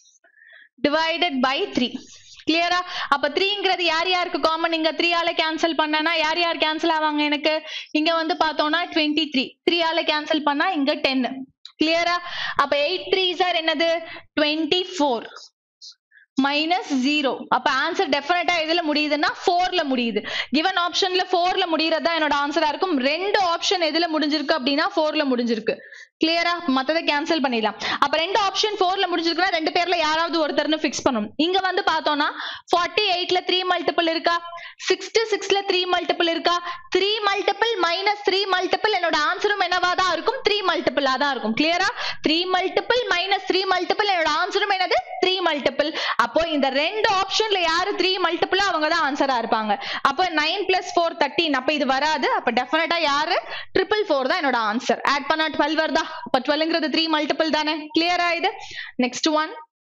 divided by three கிளியரா அப்ப த்ரீங்கிறது யார் யாருக்கு காமன் இங்க த்ரீ ஆல கேன்சல் பண்ணனா யார் யார் கேன்சல் ஆவாங்க எனக்கு இங்க வந்து பார்த்தோம்னா டுவெண்ட்டி த்ரீ த்ரீ ஆல கேன்சல் பண்ணா இங்க டென் கிளியரா அப்ப எயிட் த்ரீ சார் என்னது டுவெண்ட்டி ஃபோர் மைனஸ் ஜீரோ அப்ப ஆன்சர் டெஃபினட்டா எதுல முடியுதுன்னா ஃபோர்ல முடியுது கிவன் ஆப்ஷன்ல ஃபோர்ல முடியறதா என்னோட ஆன்சரா இருக்கும் ரெண்டு ஆப்ஷன் எதுல முடிஞ்சிருக்கு அப்படின்னா ஃபோர்ல முடிஞ்சிருக்கு கிளியரா மத்ததை கேன்சல் பண்ணிடலாம் அப்ப ரெண்டு ஆப்ஷன் ஃபோர்ல முடிஞ்சிருக்குன்னா ரெண்டு பேர்ல யாராவது ஒருத்தர்னு ஃபிக்ஸ் பண்ணணும் இங்க வந்து பார்த்தோம்னா ஃபார்ட்டி எயிட்ல த்ரீ மல்டிபிள் இருக்கா சிக்ஸ்டி சிக்ஸ்ல த்ரீ மல்டிபிள் இருக்கா three multiple minus three multiple என்னோட ஆன்சரும் என்னவா தான் இருக்கும் த்ரீ மல்டிபிளா தான் இருக்கும் கிளியரா three multiple minus three multiple என்னோட ஆன்சரும் என்னது த்ரீ மல்டிபிள் அப்போ இந்த ரெண்டு ஆப்ஷன்ல யாரு த்ரீ மல்டிபிள் அவங்க தான் ஆன்சரா இருப்பாங்க அப்போ நைன் பிளஸ் ஃபோர் தேர்ட்டின் அப்ப இது வராது அப்ப டெஃபினட்டா யாரு ட்ரிபிள் ஃபோர் தான் என்னோட ஆன்சர் ஆட் பண்ணா டுவெல் வருதா அப்ப டுவெல்ங்கிறது த்ரீ மல்டிபிள் தானே கிளியரா இது next one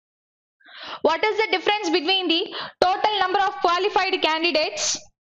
What is the difference between the total number of qualified candidates?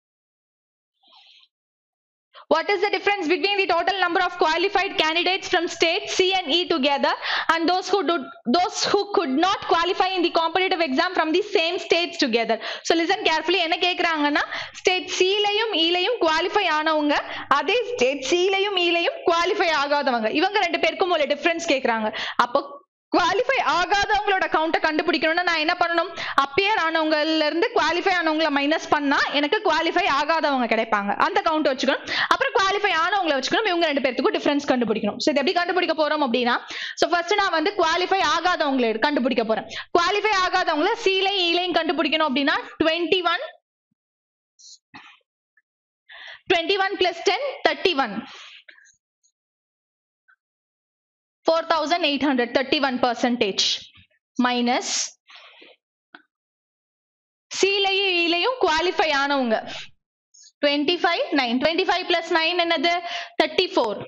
What is the difference between the total number of qualified candidates from state C and E together and those who do, those who could not qualify in the competitive exam from the same states together? So listen carefully. என்ன கேக்குறாங்கன்னா state சிலையும் ஈலையும் qualify ஆனவங்க அதே state சிலையும் ஈலையும் qualify ஆகாதவங்க இவங்க ரெண்டு பேருக்கும் உள்ள difference கேக்குறாங்க அப்போ குவாலிஃபை ஆகாதவங்களோட கவுண்ட்டை கண்டுபிடிக்கணும்னா நான் என்ன பண்ணணும் அப்பியர் ஆனவங்கல இருந்து குவாலிஃபை ஆனவங்கள மைனஸ் பண்ணா எனக்கு குவாலிஃபை ஆகாதவங்க கிடைப்பாங்க அந்த கவுண்ட் வச்சுக்கணும் அப்புறம் குவாலிஃபை ஆனவங்கள வச்சுக்கணும் இவங்க ரெண்டு பேர்த்துக்கும் டிஃபரன்ஸ் கண்டுபிடிக்கணும் ஸோ இது எப்படி கண்டுபிடிக்க போறோம் அப்படின்னா ஸோ ஃபர்ஸ்ட் நான் வந்து குவாலிஃபை ஆகாதவங்களை கண்டுபிடிக்க போறேன் குவாலிஃபை ஆகாதவங்கள சீலையும் ஈலையும் கண்டுபிடிக்கணும் அப்படின்னா twenty one twenty one plus ten thirty one 4800 31 percentage minus சீலையும் ஈலையும் குவாலிஃபை ஆனவங்க 25 9 25 plus 9 என்னது 34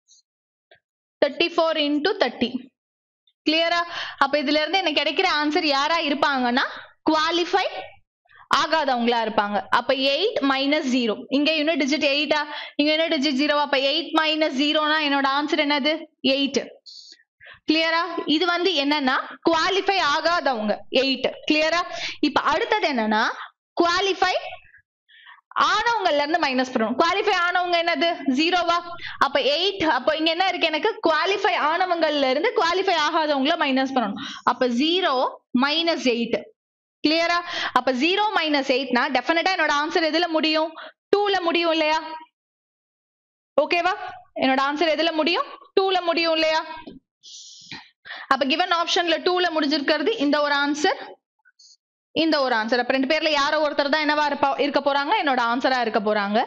34 into 30 கிளியரா அப்ப இதுல இருந்து எனக்கு கிடைக்கிற ஆன்சர் யாரா இருப்பாங்கன்னா குவாலிஃபை ஆகாதவங்களா இருப்பாங்க அப்ப எயிட் மைனஸ் ஜீரோ இங்க யூனிட் டிஜிட் எயிட்டா இங்க யூனிட் டிஜிட் ஜீரோ அப்ப எயிட் மைனஸ் ஜீரோனா என்னோட ஆன்சர் என்னது எயிட் கிளியரா இது வந்து என்னன்னா குவாலிஃபை ஆகாதவங்க எயிட் கிளியரா இப்ப அடுத்தது என்னன்னா குவாலிஃபை ஆனவங்கல இருந்து மைனஸ் பண்ணணும் குவாலிஃபை ஆனவங்க என்னது ஜீரோவா அப்ப எயிட் அப்ப இங்க என்ன இருக்கு எனக்கு குவாலிஃபை ஆனவங்கல்ல இருந்து குவாலிஃபை ஆகாதவங்கள மைனஸ் பண்ணணும் அப்ப ஜீரோ மைனஸ் எயிட் கிளியரா அப்ப ஜீரோ மைனஸ் எயிட்னா டெஃபினட்டா என்னோட ஆன்சர் எதுல முடியும் டூல முடியும் இல்லையா ஓகேவா என்னோட ஆன்சர் எதுல முடியும் டூல முடியும் இல்லையா அப்ப கிவன் ஆப்ஷன்ல டூல முடிஞ்சிருக்கிறது இந்த ஒரு ஆன்சர் இந்த ஒரு ஆன்சர் அப்ப ரெண்டு பேர்ல யாரோ ஒருத்தர் தான் என்னவா இருப்பா இருக்க போறாங்க என்னோட ஆன்சரா இருக்க போறாங்க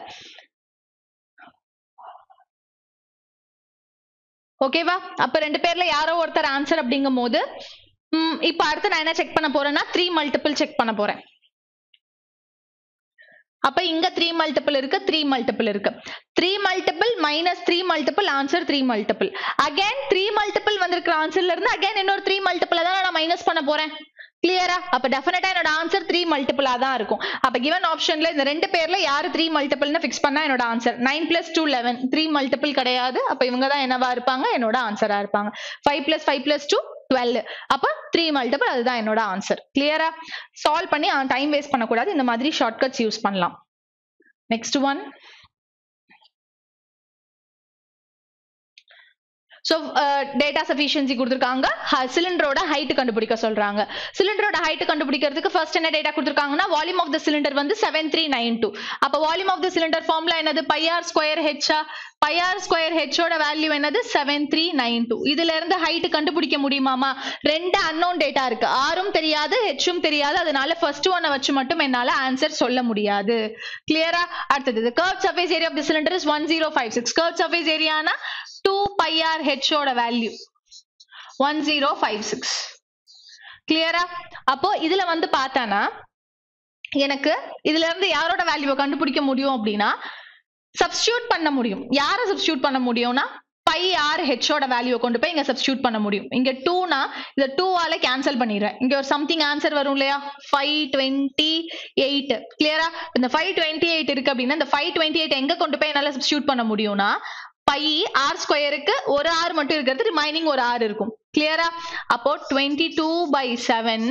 ஓகேவா அப்ப ரெண்டு பேர்ல யாரோ ஒருத்தர் ஆன்சர் அப்படிங்கும் போது ம், இப்ப அடுத்து நான் என்ன செக் பண்ண போறேன்னா த்ரீ மல்டிபிள் செக் பண்ண போறேன் அப்ப இங்க த்ரீ மல்டிபிள் இருக்கு த்ரீ மல்டிபிள் இருக்கு three multiple minus three multiple answer three multiple again three multiple வந்திருக்கிற ஆன்சர்ல இருந்து அகைன் இன்னொரு த்ரீ மல்டிபிள் தான் நான் மைனஸ் பண்ண போறேன் கிளியரா அப்ப டெஃபினட்டா என்னோட ஆன்சர் த்ரீ மல்டிபிளா தான் இருக்கும் அப்ப கிவன் ஆப்ஷன்ல இந்த ரெண்டு பேர்ல யாரு த்ரீ மல்டிபிள்னு ஃபிக்ஸ் பண்ணா என்னோட answer nine plus two eleven three multiple கிடையாது அப்ப இவங்க தான் என்னவா இருப்பாங்க என்னோட ஆன்சரா இருப்பாங்க five plus five plus two twelve அப்ப த்ரீ மல்டிபிள் அதுதான் என்னோட ஆன்சர் கிளியரா சால்வ் பண்ணி டைம் வேஸ்ட் பண்ணக்கூடாது இந்த மாதிரி ஷார்ட்கட்ஸ் யூஸ் பண்ணலாம் next one so data sufficiency கொடுத்துருக்காங்க சிலிண்டரோட ஹைட் கண்டுபிடிக்க சொல்றாங்க சிலிண்டரோட ஹைட் கண்டுபிடிக்கிறதுக்கு ஃபர்ஸ்ட் என்ன டேட்டா கொடுத்துருக்காங்கன்னா வால்யூம் ஆஃப் த சிலிண்டர் வந்து செவன் த்ரீ நைன் டூ அப்போ volume of the cylinder formula என்னது பையார் ஸ்கொயர் ஹெச்ஆ பையார் ஸ்கொயர் ஹெச்சோட வேல்யூ என்னது செவன் த்ரீ நைன் டூ இதுல இருந்து ஹைட் கண்டுபிடிக்க முடியுமாமா ரெண்டு அன்னோன் டேட்டா இருக்கு ஆரும் தெரியாது ஹெச்சும் தெரியாது அதனால ஃபர்ஸ்ட் ஒன்னை வச்சு மட்டும் என்னால ஆன்சர் சொல்ல முடியாது கிளியரா அடுத்தது curve surface area of the cylinder is one zero five six curve surface ஏரியானா டூ பையார் ஹெச்சோட value one zero five six கிளியரா அப்போ இதுல வந்து பார்த்தானா எனக்கு இதுல இருந்து யாரோட வேல்யூவை கண்டுபிடிக்க முடியும் அப்படின்னா சப்ஸ்டியூட் பண்ண முடியும் யாரை சப்ஸ்டியூட் பண்ண முடியும்னா பை ஆர் ஹெச்சோட வேல்யூவை கொண்டு போய் இங்க சப்ஸ்டியூட் பண்ண முடியும் இங்க டூனா இதை டூவால கேன்சல் பண்ணிடுறேன் இங்க ஒரு சம்திங் ஆன்சர் வரும் இல்லையா ஃபைவ் டுவெண்ட்டி எயிட் கிளியரா இந்த ஃபைவ் டுவெண்ட்டி எயிட் இருக்கு அப்படின்னா இந்த ஃபைவ் டுவெண்ட்டி எயிட் எங்க கொண்டு போய் என்னால சப்ஸ்டியூட் பண்ண முடியும்னா பை ஆர் ஸ்கொயருக்கு ஒரு ஆர் மட்டும் இருக்கிறது ரிமைனிங் ஒரு ஆர் இருக்கும் கிளியரா அப்போ twenty two by seven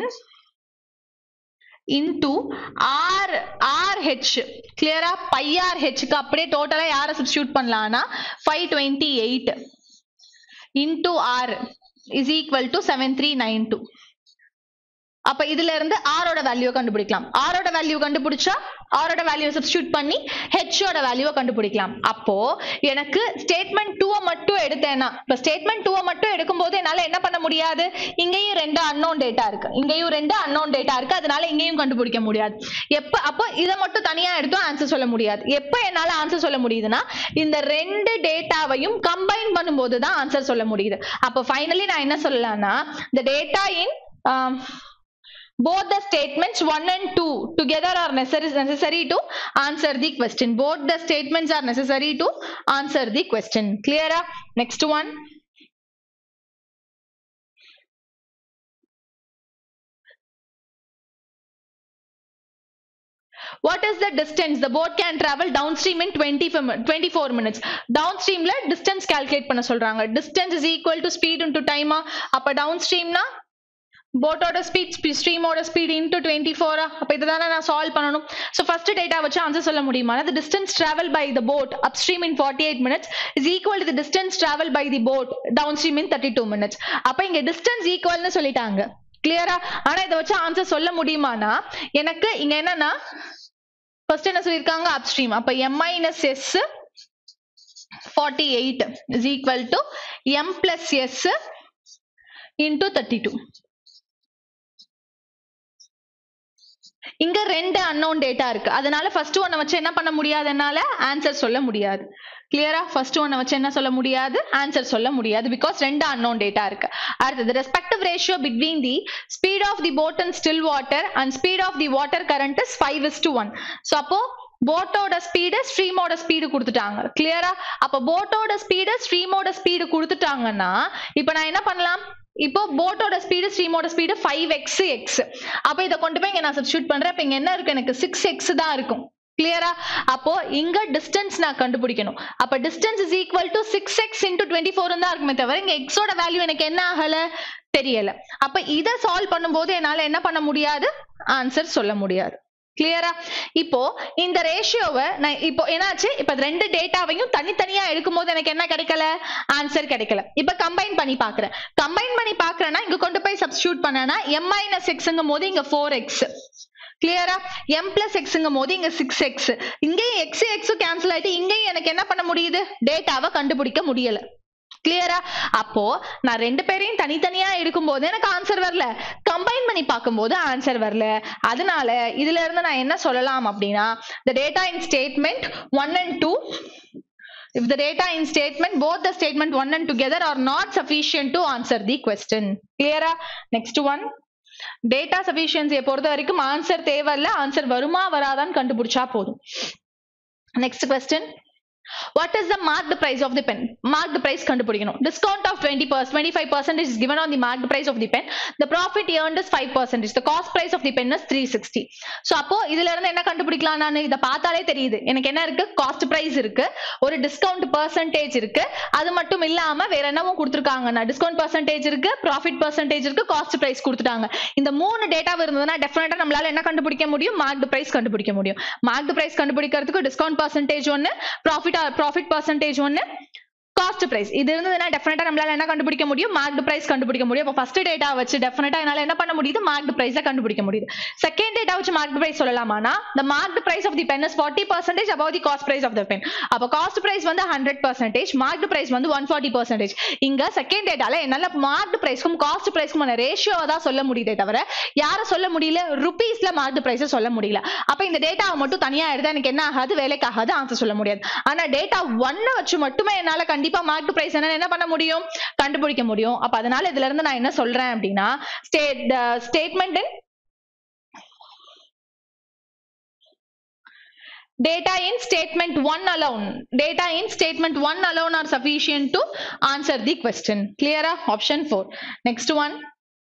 into R R H கிளியரா பை ஆர் ஹெச்க்கு அப்படியே டோட்டலா யாரை சப்ஸ்டியூட் பண்ணலாம்னா five twenty eight into R is equal to seven three nine two அப்ப இதுல இருந்து ஆரோட வேல்யூ கண்டுபிடிக்கலாம் ஆரோட வேல்யூ கண்டுபிடிச்சா ஆரோட வேல்யூ சப்ஸ்டியூட் பண்ணி ஹெச்சோட வேல்யூவை கண்டுபிடிக்கலாம் அப்போ எனக்கு ஸ்டேட்மெண்ட் டூவை மட்டும் எடுத்தேன்னா இப்ப ஸ்டேட்மெண்ட் டூவை மட்டும் எடுக்கும்போது என்னால என்ன பண்ண முடியாது இங்கேயும் ரெண்டு அன்னோன் டேட்டா இருக்கு இங்கேயும் ரெண்டு அன்னோன் டேட்டா இருக்கு அதனால இங்கேயும் கண்டுபிடிக்க முடியாது எப்ப அப்போ இதை மட்டும் தனியா எடுத்தும் ஆன்சர் சொல்ல முடியாது எப்ப என்னால ஆன்சர் சொல்ல முடியுதுன்னா இந்த ரெண்டு டேட்டாவையும் கம்பைன் பண்ணும்போது தான் ஆன்சர் சொல்ல முடியுது அப்போ ஃபைனலி நான் என்ன சொல்லலாம்னா the data in um, both the statements 1 and 2 together are necessary, necessary to answer the question both the statements are necessary to answer the question clear ah? next one what is the distance the boat can travel downstream in 20 fim- 24 minutes downstreamல distance calculate பண்ண சொல்றாங்க distance is equal to speed into time ஆ அப்ப downstreamனா போட்டோட speed ஸ்ட்ரீமோட speed into twenty ஃபோரா அப்போ இதுதானே நான் சால்வ் பண்ணணும் ஸோ ஃபர்ஸ்ட் டேட்டா வச்சு ஆன்சர் சொல்ல முடியுமா the distance travel by the boat upstream in 48 minutes is equal to the distance travel by the boat downstream in 32 minutes அப்போ இங்க distance ஈக்குவல்னு சொல்லிட்டாங்க கிளியரா ஆனா இதை வச்சு ஆன்சர் சொல்ல முடியுமானா எனக்கு இங்க என்னன்னா ஃபர்ஸ்ட் என்ன சொல்லியிருக்காங்க upstream அப்ப m minus s 48 is equal to m plus s into 32 இங்க ரெண்டு அன்னோன் டேட்டா இருக்கு அதனால ஃபர்ஸ்ட் ஒன்ன வச்சு என்ன பண்ண முடியாது என்னால ஆன்சர் சொல்ல முடியாது கிளியரா ஃபர்ஸ்ட் ஒன்ன வச்சு என்ன சொல்ல முடியாது ஆன்சர் சொல்ல முடியாது பிகாஸ் ரெண்டு அன்னோன் டேட்டா இருக்கு அடுத்தது respective ratio between the speed of the boat and still water and speed of the water current is five is to one so அப்போ போட்டோட ஸ்பீடு ஸ்ட்ரீமோட ஸ்பீடு கொடுத்துட்டாங்க கிளியரா அப்ப போட்டோட ஸ்பீடு ஸ்ட்ரீமோட ஸ்பீடு கொடுத்துட்டாங்கன்னா இப்போ நான் என்ன பண்ணலாம் இப்போ போட்டோட ஸ்பீடு ஸ்ட்ரீமோட ஸ்பீடு ஃபைவ் எக்ஸ் எக்ஸ் அப்போ இதை கொண்டு போய் இங்க நான் சப்ஸ்டியூட் பண்றேன் இப்போ இங்க என்ன இருக்கு எனக்கு சிக்ஸ் எக்ஸ் தான் இருக்கும் கிளியரா அப்போ இங்க டிஸ்டன்ஸ் நான் கண்டுபிடிக்கணும் அப்ப distance is equal to six X into twenty four தான் இருக்குமே தவிர இங்க எக்ஸோட வேல்யூ எனக்கு என்ன ஆகல தெரியல அப்ப இதை சால்வ் பண்ணும்போது என்னால என்ன பண்ண முடியாது ஆன்சர் சொல்ல முடியாது கிளியரா இப்போ இந்த ரேஷியோவை நான் இப்போ என்னாச்சு இப்ப ரெண்டு டேட்டாவையும் தனித்தனியா எடுக்கும் போது எனக்கு என்ன கிடைக்கல ஆன்சர் கிடைக்கல இப்ப கம்பைன் பண்ணி பாக்குறேன் கம்பைன் பண்ணி பாக்குறேன்னா இங்க கொண்டு போய் சப்ஸ்டியூட் பண்ணனா எம் மைனஸ் எக்ஸ்ங்கும் போது இங்க ஃபோர் எக்ஸ் கிளியரா எம் பிளஸ் எக்ஸ்ங்கும் போது இங்க சிக்ஸ் எக்ஸ் இங்கேயும் எக்ஸ் எக்ஸும் கேன்சல் ஆயிட்டு இங்கேயும் எனக்கு என்ன பண்ண முடியுது டேட்டாவை கண்டுபிடிக்க முடியல கிளியரா அப்போ நான் ரெண்டு பேரையும் தனித்தனியா எடுக்கும்போது எனக்கு ஆன்சர் வரல கம்பைன் பண்ணி பார்க்கும்போது ஆன்சர் வரல அதனால இதுல இருந்து நான் என்ன சொல்லலாம் அப்படின்னா the data in statement 1 and 2 if the data in statement both the statement 1 and together are not sufficient to answer the question clear next one data சஃபிஷியன்சியை பொறுத்த வரைக்கும் ஆன்சர் தேவையில்ல ஆன்சர் வருமா வராதான்னு கண்டுபிடிச்சா போதும் next question What is the marked price of the pen? Marked price கண்டுபிடிக்கணும். Discount of 20%, 25% is given on the marked price of the pen. The profit earned is 5%. The cost price of the pen is 360. So அப்போ இதுல இருந்து என்ன கண்டுபிடிக்கலாம் நான் இதை பார்த்தாலே தெரியுது எனக்கு என்ன இருக்கு காஸ்ட் பிரைஸ் இருக்கு ஒரு டிஸ்கவுண்ட் பர்சன்டேஜ் இருக்கு அது மட்டும் இல்லாம வேற என்னவும் கொடுத்துருக்காங்க டிஸ்கவுண்ட் பர்சன்டேஜ் இருக்கு ப்ராஃபிட் பர்சன்டேஜ் இருக்கு காஸ்ட் பிரைஸ் கொடுத்துட்டாங்க இந்த மூணு டேட்டா இருந்ததுன்னா டெஃபினட்டா நம்மளால என்ன கண்டுபிடிக்க முடியும் மார்க்டு பிரைஸ் கண்டுபிடிக்க முடியும் மார்க்டு பிரைஸ் கண்டுபிடிக்கிறதுக்கு டிஸ்கவுண்ட் பர்சன்டேஜ் ஒன்னு ப்ராஃபிட் ப்ராஃபிட் பர்சன்டேஜ் ஒன்னு காஸ்ட் பிரைஸ் இது இருந்ததுன்னா டெஃபினட்டா நம்மளால என்ன கண்டுபிடிக்க முடியும் மார்க்டு பிரைஸ் கண்டுபிடிக்க முடியும் அப்போ ஃபர்ஸ்ட் டேட்டா வச்சு டெஃபினட்டா என்னால என்ன பண்ண முடியுது மார்க்டு பிரைஸை கண்டுபிடிக்க முடியுது செகண்ட் டேட்டா வச்சு மார்க்டு பிரைஸ் சொல்லலாமானா the marked price of the pen is 40 percentage above the cost price of the pen அப்போ காஸ்ட் பிரைஸ் வந்து 100 percentage marked price வந்து 140 percentage இங்க செகண்ட் டேட்டால என்னால மார்க்டு பிரைஸ்க்கும் காஸ்ட் பிரைஸ்க்குமான ரேஷியோ தான் சொல்ல முடியுதே தவிர யார சொல்ல முடியல ருபீஸ்ல மார்க்டு பிரைஸ் சொல்ல முடியல அப்ப இந்த டேட்டாவை மட்டும் தனியா எடுத்தா எனக்கு என்ன ஆகாது வேலைக்கு ஆகாது ஆன்சர் சொல்ல முடியாது ஆனா டேட்டா ஒன்ன வச்சு மட்டுமே என்னால கண்டிப்பா மார்க்டு பிரைஸ் என்ன என்ன பண்ண முடியும் கண்டுபிடிக்க முடியும் அப்ப அதனால இதுல இருந்து நான் என்ன சொல்றேன் அப்படின்னா state statement in data in statement 1 alone data in statement 1 alone are sufficient to answer the question clear ah? option 4 next one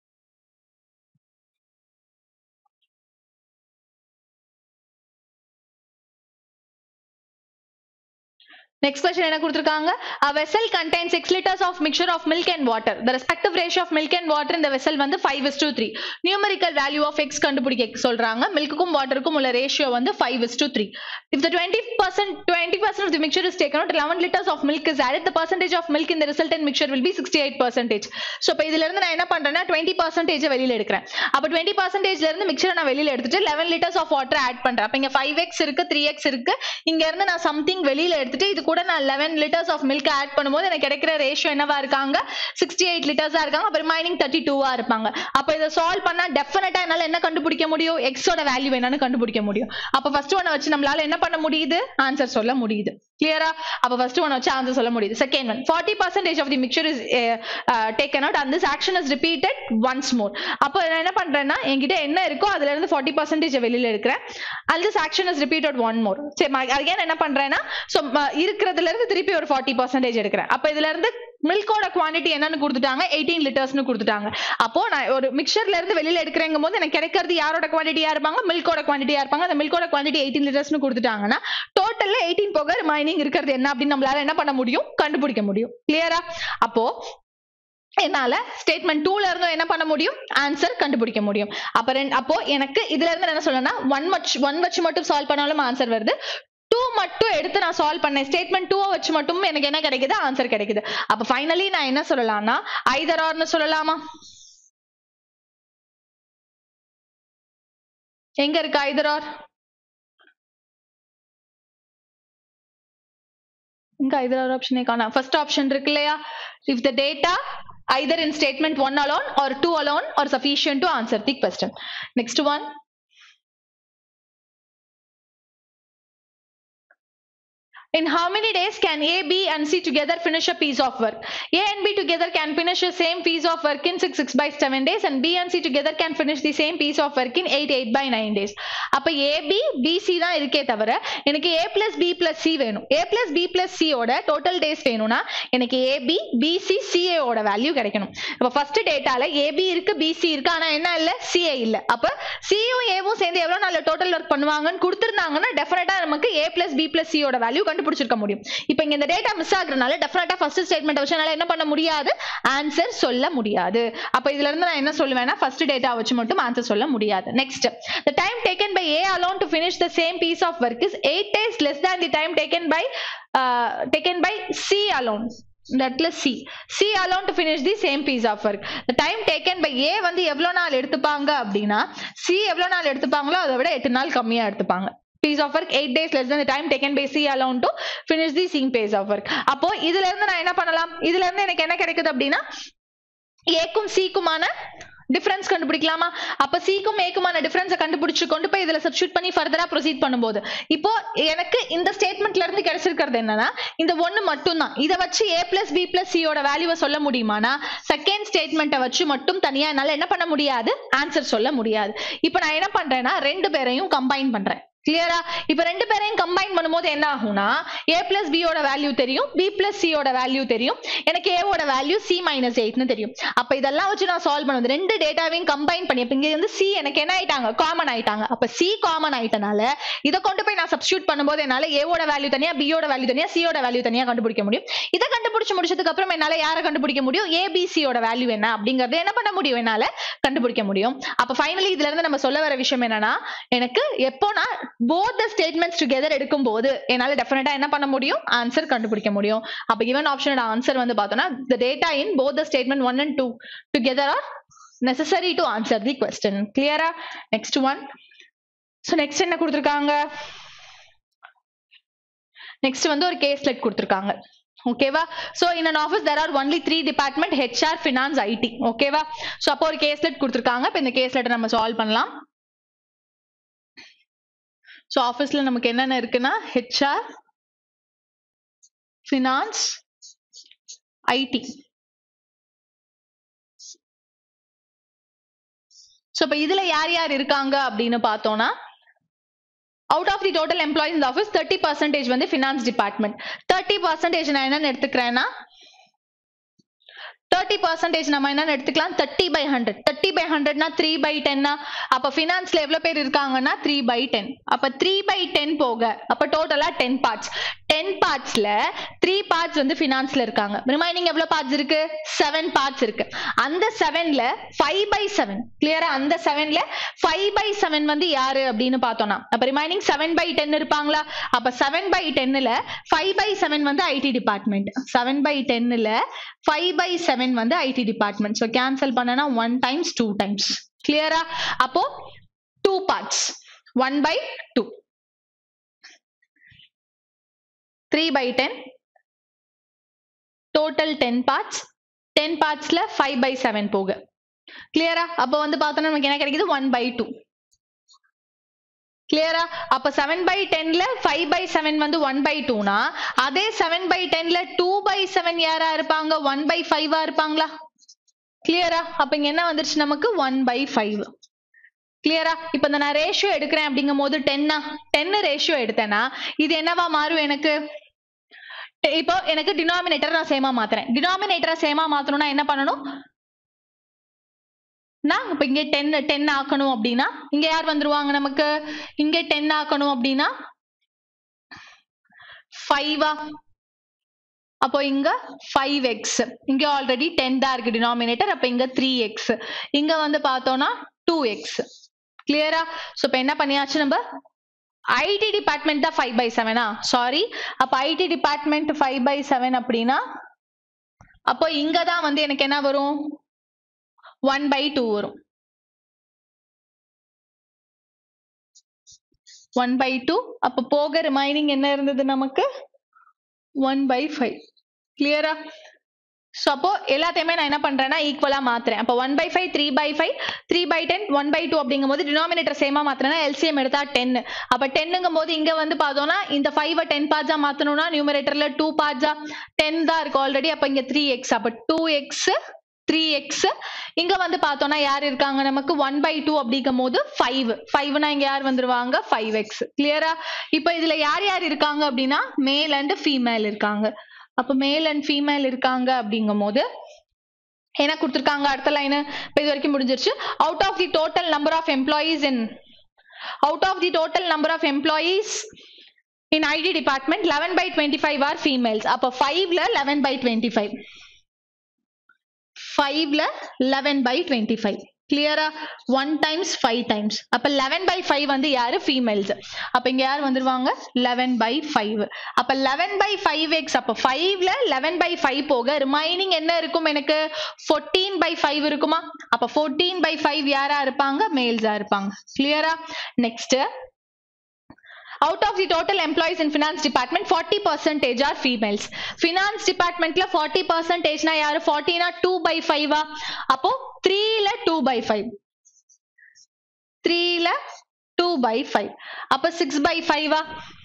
Next question என்ன கொடுத்திருக்காங்க a vessel contains 6 liters of mixture of milk and water the respective ratio of milk and water in the vessel வந்து 5 is to 3 numerical value of x கண்டுபிடிக்க சொல்றாங்க மில்க்குக்கும் வாட்டருக்கும் உள்ள ratio வந்து 5 is to 3 if the 20% 20% of the mixture is taken out 11 liters of milk is added the percentage of milk in the resultant mixture will be 68 percentage so இப்போ இதுல இருந்து நான் என்ன பண்றேன்னா 20 percentage வெளியில எடுக்கிறேன் அப்ப 20 percentageல இருந்து மிக்சரை நான் வெளியில எடுத்துட்டு 11 liters of water ஆட் பண்றேன் அப்ப இங்க 5x இருக்கு 3x இருக்கு இங்க இருந்து நான் சம்திங் வெளியில எடுத்துட்டு இது கூட நான் 11 லிட்டர்ஸ் ஆஃப் மில்க் ஆட் பண்ணும்போது எனக்கு கிடைக்கிற ரேஷியோ என்னவா இருக்காங்க 68 எயிட் லிட்டர்ஸா இருக்காங்க அப்ப ரிமைனிங் தேர்ட்டி டூவா இருப்பாங்க அப்ப இதை சால்வ் பண்ணா டெஃபினட்டா என்னால என்ன கண்டுபிடிக்க முடியும் எக்ஸோட வேல்யூ என்னன்னு கண்டுபிடிக்க முடியும் அப்ப ஃபர்ஸ்ட் ஒன்ன வச்சு நம்மளால என்ன பண்ண முடியுது ஆன்சர் சொல்ல முடியுது கிளியரா அப்ப ஃபர்ஸ்ட் ஒன் வச்சு ஆன்சர் சொல்ல முடியுது second one forty percentage of the mixture is taken out and this action is repeated once more அப்போ நான் என்ன பண்றேன்னா என்கிட்ட என்ன இருக்கோ அதுல இருந்து ஃபார்ட்டி பர்சன்டேஜ் வெளியில எடுக்கிறேன் and this action is repeated one more சரி அகைன் என்ன பண்றேன்னா ஸோ இருக்கிறதுல இருந்து திருப்பி ஒரு ஃபார்ட்டி பர்சன்டேஜ் எடுக்கிறேன் அப்ப இதுல இருந்து மில்கோட குவான்டிட்டி என்னன்னு கொடுத்துட்டாங்க எயிட்டீன் லிட்டர்ஸ்னு கொடுத்துட்டாங்க அப்போ நான் ஒரு மிக்சர்ல இருந்து வெளியில எடுக்கிறேங்கும் போது எனக்கு கிடைக்கிறது யாரோட குவான்டிட்டியா இருப்பாங்க மில்கோட குவான்டிட்டியா இருப்பாங்க அந்த மில்கோட குவான்டிட்டி எயிட்டீன் லிட்டர்ஸ்னு கொடுத்துட்டாங்கன்னா டோட்டல்ல எயிட்டீன் போக ரிமைனிங் இருக்கிறது என்ன அப்படின்னு நம்மளால என்ன பண்ண முடியும் கண்டுபிடிக்க முடியும் கிளியரா அப்போ என்னால ஸ்டேட்மெண்ட் டூல இருந்தும் என்ன பண்ண முடியும் ஆன்சர் கண்டுபிடிக்க முடியும் அப்ப ரெண்டு அப்போ எனக்கு இதுல இருந்து என்ன சொல்லணும்னா ஒன் வச்சு ஒன் வச்சு மட்டும் சால்வ் பண்ணாலும் ஆன்சர் வருது டூ மட்டும் எடுத்து நான் சால்வ் பண்ணேன் ஸ்டேட்மெண்ட் டூ வச்சு மட்டும் எனக்கு என்ன கிடைக்குது ஆன்சர் கிடைக்குது அப்ப ஃபைனலி நான் என்ன சொல்லலாம்னா ஐதர் ஆர்னு சொல்லலாமா எங்க இருக்கு ஐதர் ஆர் இங்க ஐதர் ஆர் ஆப்ஷனே காணா ஃபர்ஸ்ட் ஆப்ஷன் இருக்கு இல்லையா if the data either in statement 1 alone or 2 alone are sufficient to answer the question next one In how many days can A, B and C together finish a piece of work? A and B together can finish the same piece of work in 6, 6 by 7 days and B and C together can finish the same piece of work in 8, 8 by 9 days. அப்ப AB, BC தான் இருக்கே தவிர எனக்கு A plus B plus C வேணும். A plus B plus C ஓட total days வேணும்னா எனக்கு AB, BC, CA ஓட வேல்யூ கிடைக்கணும். அப்ப ஃபர்ஸ்ட் டேட்டால AB இருக்கு BC இருக்கு ஆனா என்ன இல்ல CA இல்ல. அப்ப சியும் ஏவும் சேர்ந்து எவ்வளவு நாள் டோட்டல் ஒர்க் பண்ணுவாங்கன்னு கொடுத்திருந்தாங்கன்னா டெஃபினட்டா நமக்கு A plus B plus C ஓட வேல்யூ கண்டுபிடிச்சிருக்க முடியும் இப்போ இங்க இந்த டேட்டா மிஸ் ஆகுறதுனால டெஃபினட்டா ஃபர்ஸ்ட் ஸ்டேட்மெண்ட் வச்சு என்னால என்ன பண்ண முடியாது ஆன்சர் சொல்ல முடியாது அப்ப இதுல இருந்து நான் என்ன சொல்லுவேன்னா ஃபர்ஸ்ட் டேட்டா வச்சு மட்டும் ஆன்சர் சொல்ல முடியாது next the time taken by A alone to finish the same piece of work is 8 days less than the time taken by uh, taken by C alone இந்த இடத்துல C C alone to finish the same piece of work the time taken by A வந்து எவ்வளோ நாள் எடுத்துப்பாங்க அப்படின்னா C எவ்வளோ நாள் எடுத்துப்பாங்களோ அதை விட எட்டு நாள் கம்மியா எடுத்துப்பாங்க piece of work 8 days less than the time taken by C alone to finish the same piece of work அப்போ இதுல இருந்து நான் என்ன பண்ணலாம் இதுல இருந்து எனக்கு என்ன கிடைக்குது அப்படின்னா ஏக்கும் சிக்குமான டிஃபரன்ஸ் கண்டுபிடிக்கலாமா அப்ப சிக்கும் ஏக்குமான டிஃபரன்ஸை கண்டுபிடிச்சு கொண்டு போய் இதுல சப்ஸ்டியூட் பண்ணி ஃபர்தரா ப்ரொசீட் பண்ணும்போது இப்போ எனக்கு இந்த ஸ்டேட்மெண்ட்ல இருந்து கிடைச்சிருக்கிறது என்னன்னா இந்த ஒண்ணு மட்டும் தான் இதை வச்சு ஏ பிளஸ் பி பிளஸ் சியோட வேல்யூவை சொல்ல முடியுமானா செகண்ட் ஸ்டேட்மெண்ட்டை வச்சு மட்டும் தனியா என்னால என்ன பண்ண முடியாது ஆன்சர் சொல்ல முடியாது இப்போ நான் என்ன பண்றேன்னா ரெண்டு பேரையும் கம்பைன் பண்றேன் கிளியரா இப்ப ரெண்டு பேரையும் கம்பைன் பண்ணும்போது என்ன ஆகும்னா ஏ பிளஸ் பியோட வேல்யூ தெரியும் பி பிளஸ் சியோட வேல்யூ தெரியும் எனக்கு ஏவோட வேல்யூ சி மைனஸ் எயிட்னு தெரியும் அப்ப இதெல்லாம் வச்சு நான் சால்வ் பண்ணுவது ரெண்டு டேட்டாவையும் கம்பைன் பண்ணி அப்ப இங்க வந்து சி எனக்கு என்ன ஆயிட்டாங்க காமன் ஆயிட்டாங்க அப்ப சி காமன் ஆயிட்டனால இதை கொண்டு போய் நான் சப்ஸ்டியூட் பண்ணும்போது என்னால ஏவோட வேல்யூ தனியா பியோட வேல்யூ தனியா சியோட வேல்யூ தனியா கண்டுபிடிக்க முடியும் இதை கண்டுபிடிச்சு முடிச்சதுக்கு அப்புறம் என்னால யாரை கண்டுபிடிக்க முடியும் ஏபிசியோட வேல்யூ என்ன அப்படிங்கறத என்ன பண்ண முடியும் என்னால கண்டுபிடிக்க முடியும் அப்ப ஃபைனலி இதுல இருந்து நம்ம சொல்ல வர விஷயம் என்னன்னா எனக்கு எப்போ நான் போத் த ஸ்டேட்மெண்ட்ஸ் டுகெதர் எடுக்கும் போது என்னால டெஃபினட்டா என்ன பண்ண முடியும் ஆன்சர் கண்டுபிடிக்க முடியும் அப்ப கிவன் ஆப்ஷனோட ஆன்சர் வந்து பார்த்தோம்னா the data in both the statement one and two together are necessary to answer the question கிளியரா நெக்ஸ்ட் ஒன் ஸோ நெக்ஸ்ட் என்ன கொடுத்துருக்காங்க நெக்ஸ்ட் வந்து ஒரு கேஸ்லெட் கொடுத்துருக்காங்க ஓகேவா so in an office there are only three department HR finance IT ஓகேவா so அப்போ ஒரு கேஸ்லெட் கொடுத்துருக்காங்க இப்போ இந்த கேஸ்லெட்டை நம்ம சால்வ் பண்ணலாம் ஸோ ஆஃபீஸ்ல நமக்கு என்னென்ன இருக்குன்னா ஹெச்ஆர் ஃபினான்ஸ் ஐடி ஸோ இப்போ இதுல யார் யார் இருக்காங்க அப்படின்னு பார்த்தோம்னா out of the total employees இந்த ஆஃபீஸ் தேர்ட்டி பர்சன்டேஜ் வந்து ஃபினான்ஸ் டிபார்ட்மெண்ட் தேர்ட்டி பர்சன்டேஜ் நான் என்னன்னு எடுத்துக்கிறேன்னா தேர்ட்டி பர்சன்டேஜ் நம்ம என்னன்னு எடுத்துக்கலாம் thirty by hundred thirty by ஹண்ட்ரட்னா த்ரீ பை டென்னா அப்ப ஃபினான்ஸ்ல எவ்வளவு பேர் இருக்காங்கன்னா த்ரீ பை டென் அப்ப த்ரீ பை டென் போக அப்ப டோட்டலா டென் பார்ட்ஸ் டென் பார்ட்ஸ்ல த்ரீ பார்ட்ஸ் வந்து ஃபினான்ஸ்ல இருக்காங்க ரிமைனிங் எவ்வளவு பார்ட்ஸ் இருக்கு செவன் பார்ட்ஸ் இருக்கு அந்த செவன்ல ஃபைவ் பை செவன் கிளியரா அந்த செவன்ல ஃபைவ் பை செவன் வந்து யாரு அப்படின்னு பார்த்தோம்னா அப்ப ரிமைனிங் செவன் பை டென் இருப்பாங்களா அப்ப செவன் பை டென்னுல ஃபைவ் பை செவன் வந்து ஐடி டிபார்ட்மெண்ட் செவன் பை டென்னுல ஃபைவ் பை செவன் வந்து ஐடி டிபார்ட்மெண்ட் ஸோ கேன்சல் பண்ணனா ஒன் டைம்ஸ் டூ டைம்ஸ் கிளியரா அப்போ two parts one by two three by ten total ten parts ten பார்ட்ஸ்ல five by seven போக கிளியரா அப்போ வந்து பார்த்தோம்னா நமக்கு என்ன கிடைக்குது ஒன் பை டூ கிளியரா அப்ப செவன் பை டென்ல ஃபைவ் பை செவன் வந்து ஒன் பை டூனா அதே செவன் பை டென்ல டூ பை செவன் யாரா இருப்பாங்க ஒன் பை ஃபைவா இருப்பாங்களா கிளியரா அப்ப இங்க என்ன வந்துருச்சு நமக்கு ஒன் பை ஃபைவ் கிளியரா இப்ப இந்த நான் ரேஷியோ எடுக்கிறேன் அப்படிங்கும் போது டென்னா டென்னு ரேஷியோ எடுத்தேன்னா இது என்னவா மாறும் எனக்கு டெ- இப்போ எனக்கு டினாமினேட்டர் நான் சேமா மாத்துறேன் டினாமினேட்டரை சேமா மாத்தணும்னா என்ன பண்ணணும் நான் இப்ப இங்க டென் டென் ஆக்கணும் அப்படின்னா இங்க யார் வந்துருவாங்க நமக்கு இங்க டென் ஆக்கணும் அப்படின்னா ஃபைவா அப்போ இங்க ஃபைவ் எக்ஸ் இங்க ஆல்ரெடி டென் தான் இருக்கு டினாமினேட்டர் அப்ப இங்க த்ரீ எக்ஸ் இங்க வந்து பார்த்தோம்னா டூ எக்ஸ் கிளியரா ஸோ இப்போ என்ன பண்ணியாச்சு நம்ம ஐடி டிபார்ட்மெண்ட் தான் ஃபைவ் பை செவனா சாரி அப்ப IT department five by seven அப்படின்னா அப்போ இங்க தான் வந்து எனக்கு என்ன வரும் ஒன் பை டூ வரும் ஒன் பை டூ அப்ப போக ரிமைனிங் என்ன இருந்தது நமக்கு ஒன் பை ஃபைவ் கிளியரா ஸோ அப்போ எல்லாத்தையுமே நான் என்ன பண்றேன்னா ஈக்குவலா மாத்துறேன் அப்போ one by five three by five three by ten one by two அப்படிங்கும் போது டினாமினேட்டர் சேமா மாத்திரனா எல்சிஎம் எடுத்தா டென் அப்ப டென்னுங்கும் போது இங்க வந்து பார்த்தோம்னா இந்த ஃபைவ் டென் பார்ட்ஸா மாத்தணும்னா நியூமரேட்டர்ல டூ பார்ட்ஸா டென் தான் இருக்கு ஆல்ரெடி அப்ப இங்க த்ரீ எக்ஸ் அப்ப டூ எக்ஸ் த்ரீ எக்ஸ் இங்க வந்து பார்த்தோம்னா யார் இருக்காங்க நமக்கு ஒன் பை டூ அப்படிங்கும் போது ஃபைவ் ஃபைவ்னா இங்க யார் வந்துருவாங்க ஃபைவ் எக்ஸ் கிளியரா இப்போ இதுல யார் யார் இருக்காங்க அப்படின்னா மேல் அண்ட் ஃபீமேல் இருக்காங்க அப்ப மேல் அண்ட் ஃபீமேல் இருக்காங்க அப்படிங்கும் போது என்ன கொடுத்துருக்காங்க அடுத்த லைன் இப்போ இது வரைக்கும் முடிஞ்சிருச்சு out of the total number of employees in out of the total number of employees in IT department eleven by twenty five are females அப்போ ஃபைவ்ல லெவன் பை டுவெண்ட்டி ஃபைவ் ஃபைவ்ல லெவன் பை டுவெண்ட்டி ஃபைவ் கிளியரா one times five times அப்ப eleven by five வந்து யாரு ஃபீமேல்ஸ் அப்ப இங்க யார் வந்துருவாங்க லெவன் பை ஃபைவ் அப்ப லெவன் பை ஃபைவ் எக்ஸ் அப்ப ஃபைவ்ல லெவன் பை ஃபைவ் போக ரிமைனிங் என்ன இருக்கும் எனக்கு ஃபோர்டீன் பை ஃபைவ் இருக்குமா அப்ப ஃபோர்டீன் பை ஃபைவ் யாரா இருப்பாங்க மேல்ஸா இருப்பாங்க கிளியரா next out of the total employees in finance department forty percentage are females finance டிபார்ட்மெண்ட்ல ஃபார்ட்டி பர்சன்டேஜ்னா யாரு ஃபார்ட்டினா டூ பை ஃபைவா அப்போ த்ரீல டூ பை ஃபைவ் த்ரீல டூ பை ஃபைவ் அப்ப சிக்ஸ் பை ஃபைவா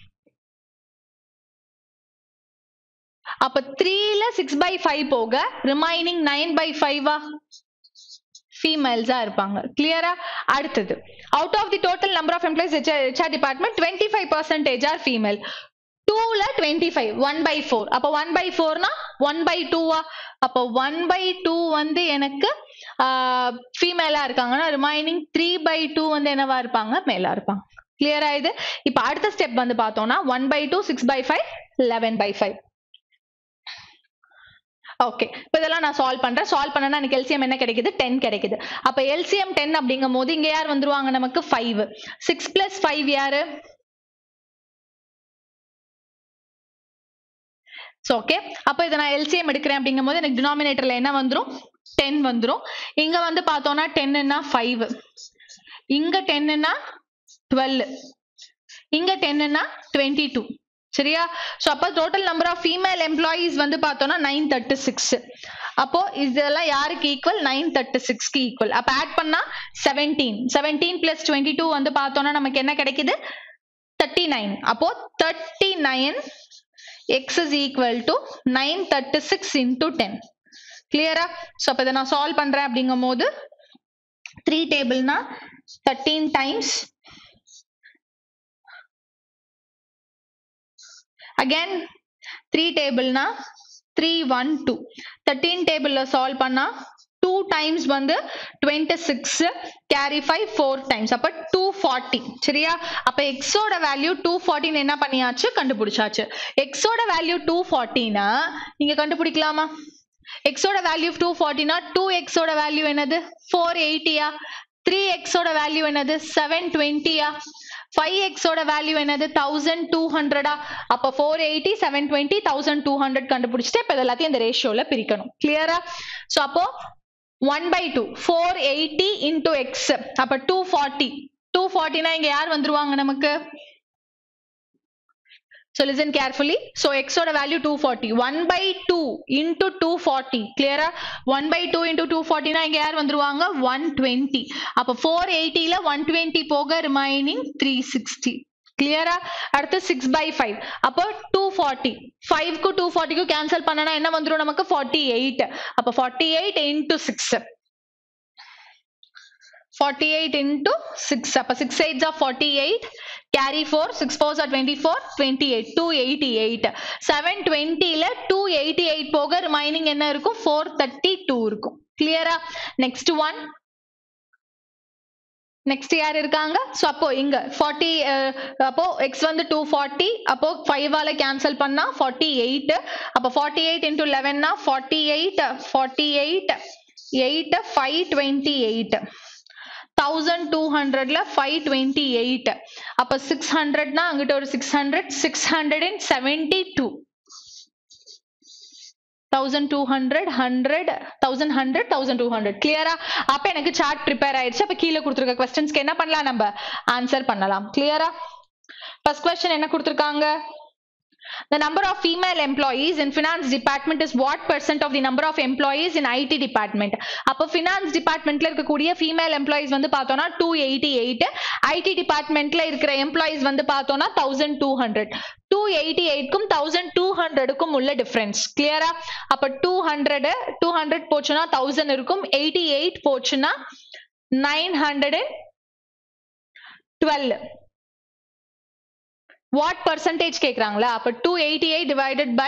அப்ப த்ரீல சிக்ஸ் பை ஃபைவ் போக ரிமைனிங் நைன் பை ஃபைவா ஃபீமேல்ஸா இருப்பாங்க கிளியரா அடுத்தது out of the total number of employees HR department twenty five percentage are female டூல twenty five one by four அப்போ ஒன் பை ஃபோர்னா ஒன் பை டூவா அப்போ ஒன் பை டூ வந்து எனக்கு ஃபீமேலா இருக்காங்கன்னா ரிமைனிங் த்ரீ பை டூ வந்து என்னவா இருப்பாங்க மேலா இருப்பாங்க கிளியரா இது இப்போ அடுத்த ஸ்டெப் வந்து பார்த்தோம்னா one by two six by five eleven by five okay இப்போ இதெல்லாம் நான் சால்வ் பண்றேன் சால்வ் பண்ணனா எனக்கு எல்சிஎம் என்ன கிடைக்குது டென் கிடைக்குது அப்ப எல்சிஎம் டென் அப்படிங்கும் போது இங்க யார் வந்துருவாங்க நமக்கு ஃபைவ் சிக்ஸ் பிளஸ் ஃபைவ் யாரு ஸோ ஓகே அப்போ இதை நான் எல்சிஎம் எடுக்கிறேன் அப்படிங்கும் போது எனக்கு டினாமினேட்டர்ல என்ன வந்துரும் டென் வந்துரும் இங்க வந்து பார்த்தோம்னா டென்னுனா ஃபைவ் இங்க டென்னுனா டுவெல் இங்க டென்னுனா டுவெண்ட்டி டூ சரியா ஸோ அப்போ total number of female employees வந்து பார்த்தோம்னா நைன் தேர்ட்டி சிக்ஸ் அப்போ இதெல்லாம் யாருக்கு ஈக்குவல் நைன் தேர்ட்டி சிக்ஸ்க்கு ஈக்குவல் அப்போ ஆட் பண்ணா seventeen seventeen plus twenty two வந்து பார்த்தோம்னா நமக்கு என்ன கிடைக்குது தேர்ட்டி நைன் அப்போ thirty nine x is equal to nine thirty six into ten கிளியரா ஸோ அப்போ இதை நான் சால்வ் பண்றேன் அப்படிங்கும் போது த்ரீ டேபிள்னா thirteen times again three டேபிள்னா three one two thirteen டேபிளில் சால்வ் பண்ணா டூ டைம்ஸ் வந்து twenty six carry five four times அப்போ டூ ஃபார்ட்டி சரியா அப்போ எக்ஸோட வேல்யூ டூ ஃபார்ட்டின்னு என்ன பண்ணியாச்சு கண்டுபிடிச்சாச்சு எக்ஸோட வேல்யூ டூ ஃபார்ட்டினா நீங்க கண்டுபிடிக்கலாமா எக்ஸோட வேல்யூ டூ ஃபார்ட்டினா டூ எக்ஸோட வேல்யூ என்னது ஃபோர் எயிட்டியா த்ரீ எக்ஸோட வேல்யூ என்னது செவன் டுவெண்ட்டியா ஃபைவ் எக்ஸோட வேல்யூ என்னது தௌசண்ட் டூ ஹண்ட்ரடா அப்போ four eighty seven twenty thousand two hundred கண்டுபிடிச்சிட்டு இப்போ எல்லாத்தையும் இந்த ரேஷியோல பிரிக்கணும் கிளியரா ஸோ அப்போ one by two four eighty into x அப்போ டூ ஃபார்ட்டி டூ ஃபார்ட்டினா இங்க யார் வந்துருவாங்க நமக்கு So listen carefully. So x ஓட value 240. 1 by 2 into 240. Clear? 1 by 2 into 240 னா இங்க யார் வந்துருவாங்க 120. அப்ப 480 ல 120 போக remaining 360. கிளியரா அடுத்து சிக்ஸ் பை ஃபைவ் அப்போ டூ ஃபார்ட்டி ஃபைவ்க்கு டூ ஃபார்ட்டிக்கும் கேன்சல் பண்ணனா என்ன வந்துரும் நமக்கு ஃபார்ட்டி எயிட் அப்போ forty eight into six forty eight into six அப்போ six eights of forty eight carry four six fours are twenty four twenty eight two eighty eight seven டுவெண்ட்டியில் two eighty eight போக remaining என்ன இருக்கும் four thirty two இருக்கும் கிளியரா next one next யார் இருக்காங்க so அப்போ இங்க ஃபார்ட்டி அப்போ எக்ஸ் வந்து டூ ஃபார்ட்டி அப்போ ஃபைவால கேன்சல் பண்ணா ஃபார்ட்டி எயிட் அப்போ ஃபார்ட்டி எயிட் இன்டூ லெவன்னா forty eight forty eight eight five twenty eight thousand two ஹண்ட்ரட்ல ஃபைவ் டுவெண்ட்டி எயிட் அப்போ சிக்ஸ் ஹண்ட்ரட்னா அங்கிட்ட ஒரு six hundred six hundred and seventy two thousand two hundred hundred thousand hundred thousand two hundred கிளியரா அப்ப எனக்கு chart prepare ஆயிடுச்சு அப்ப கீழே கொடுத்துருக்க கொஸ்டின்ஸ்க்கு என்ன பண்ணலாம் நம்ம ஆன்சர் பண்ணலாம் கிளியரா ஃபர்ஸ்ட் கொஸ்டின் என்ன கொடுத்துருக்காங்க The number of female employees in finance department is what percent of the number of employees in IT department? அப்போ finance departmentல இருக்கக்கூடிய female employees வந்து பார்த்தோம்னா டூ எயிட்டி எயிட் ஐடி டிபார்ட்மெண்ட்ல இருக்கிற எம்ப்ளாயிஸ் வந்து பார்த்தோம்னா thousand two hundred two eighty எயிட்க்கும் தௌசண்ட் டூ ஹண்ட்ரடுக்கும் உள்ள டிஃபரன்ஸ் கிளியரா அப்ப டூ ஹண்ட்ரட் டூ ஹண்ட்ரட் போச்சுன்னா தௌசண்ட் இருக்கும் எயிட்டி எயிட் போச்சுன்னா nine hundred twelve what percentage கேக்குறாங்களா அப்ப two eighty eight divided by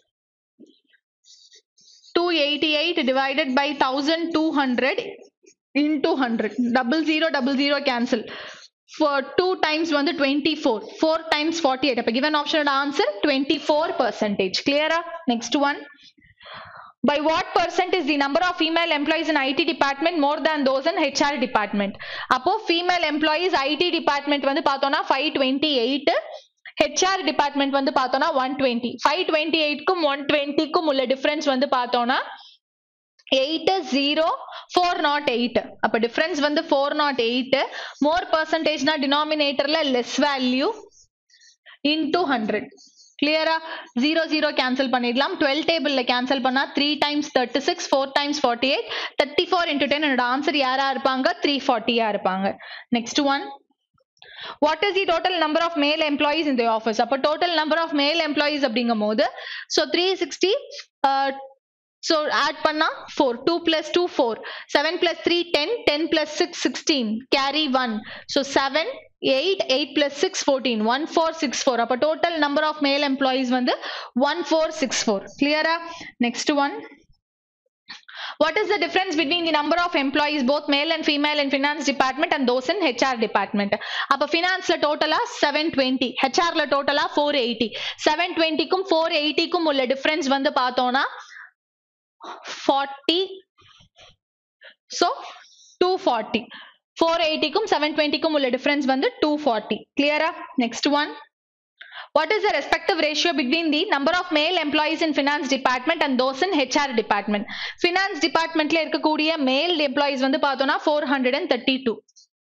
two eighty eight divided by thousand two hundred into hundred double zero double zero cancel for two times வந்து 24 four times 48 அப்ப given option answer 24 percentage clear next one by what percent is the number of female employees in IT department more than those in HR department அப்போ female employees IT department வந்து பார்த்தோம்னா 528 HR department வந்து பார்த்தோம்னா 120 528 க்கும் 120 க்கும் உள்ள difference வந்து பார்த்தோம்னா eight zero four naught eight அப்ப டிஃபரன்ஸ் வந்து ஃபோர் நாட் எயிட் மோர் பர்சன்டேஜ்னா டினாமினேட்டர்ல லெஸ் வேல்யூ இன்டூ ஹண்ட்ரட் கிளியரா ஜீரோ ஜீரோ கேன்சல் பண்ணிடலாம் டுவெல் டேபிள்ல கேன்சல் பண்ணா three times thirty six four times forty eight thirty four into ten என்னோட answer யாரா இருப்பாங்க த்ரீ ஃபார்ட்டியா இருப்பாங்க next one what is the total number of male employees இந்த ஆஃபீஸ் அப்போ total number of male employees அப்படிங்கும் போது so three sixty so add பண்ணா four two plus two four seven plus three ten ten plus six sixteen carry one so seven eight eight plus six fourteen one four six four அப்போ total number of male employees வந்து one four six four கிளியரா next one What is the difference between the number of employees, both male and female in finance department and those in HR department? அப்ப ஃபினான்ஸ்ல டோட்டலா seven twenty ஹெச்ஆர்ல டோட்டலா four eighty seven டுவெண்ட்டிக்கும் four எயிட்டிக்கும் உள்ள difference வந்து பார்த்தோம்னா forty so two forty four எயிட்டிக்கும் செவன் டுவெண்ட்டிக்கும் உள்ள டிஃபரன்ஸ் வந்து டூ ஃபார்ட்டி கிளியரா next one What is the respective ratio between the number of male employees in finance department and those in HR department? Finance departmentல இருக்கக்கூடிய male employees வந்து பார்த்தோம்னா four hundred and thirty two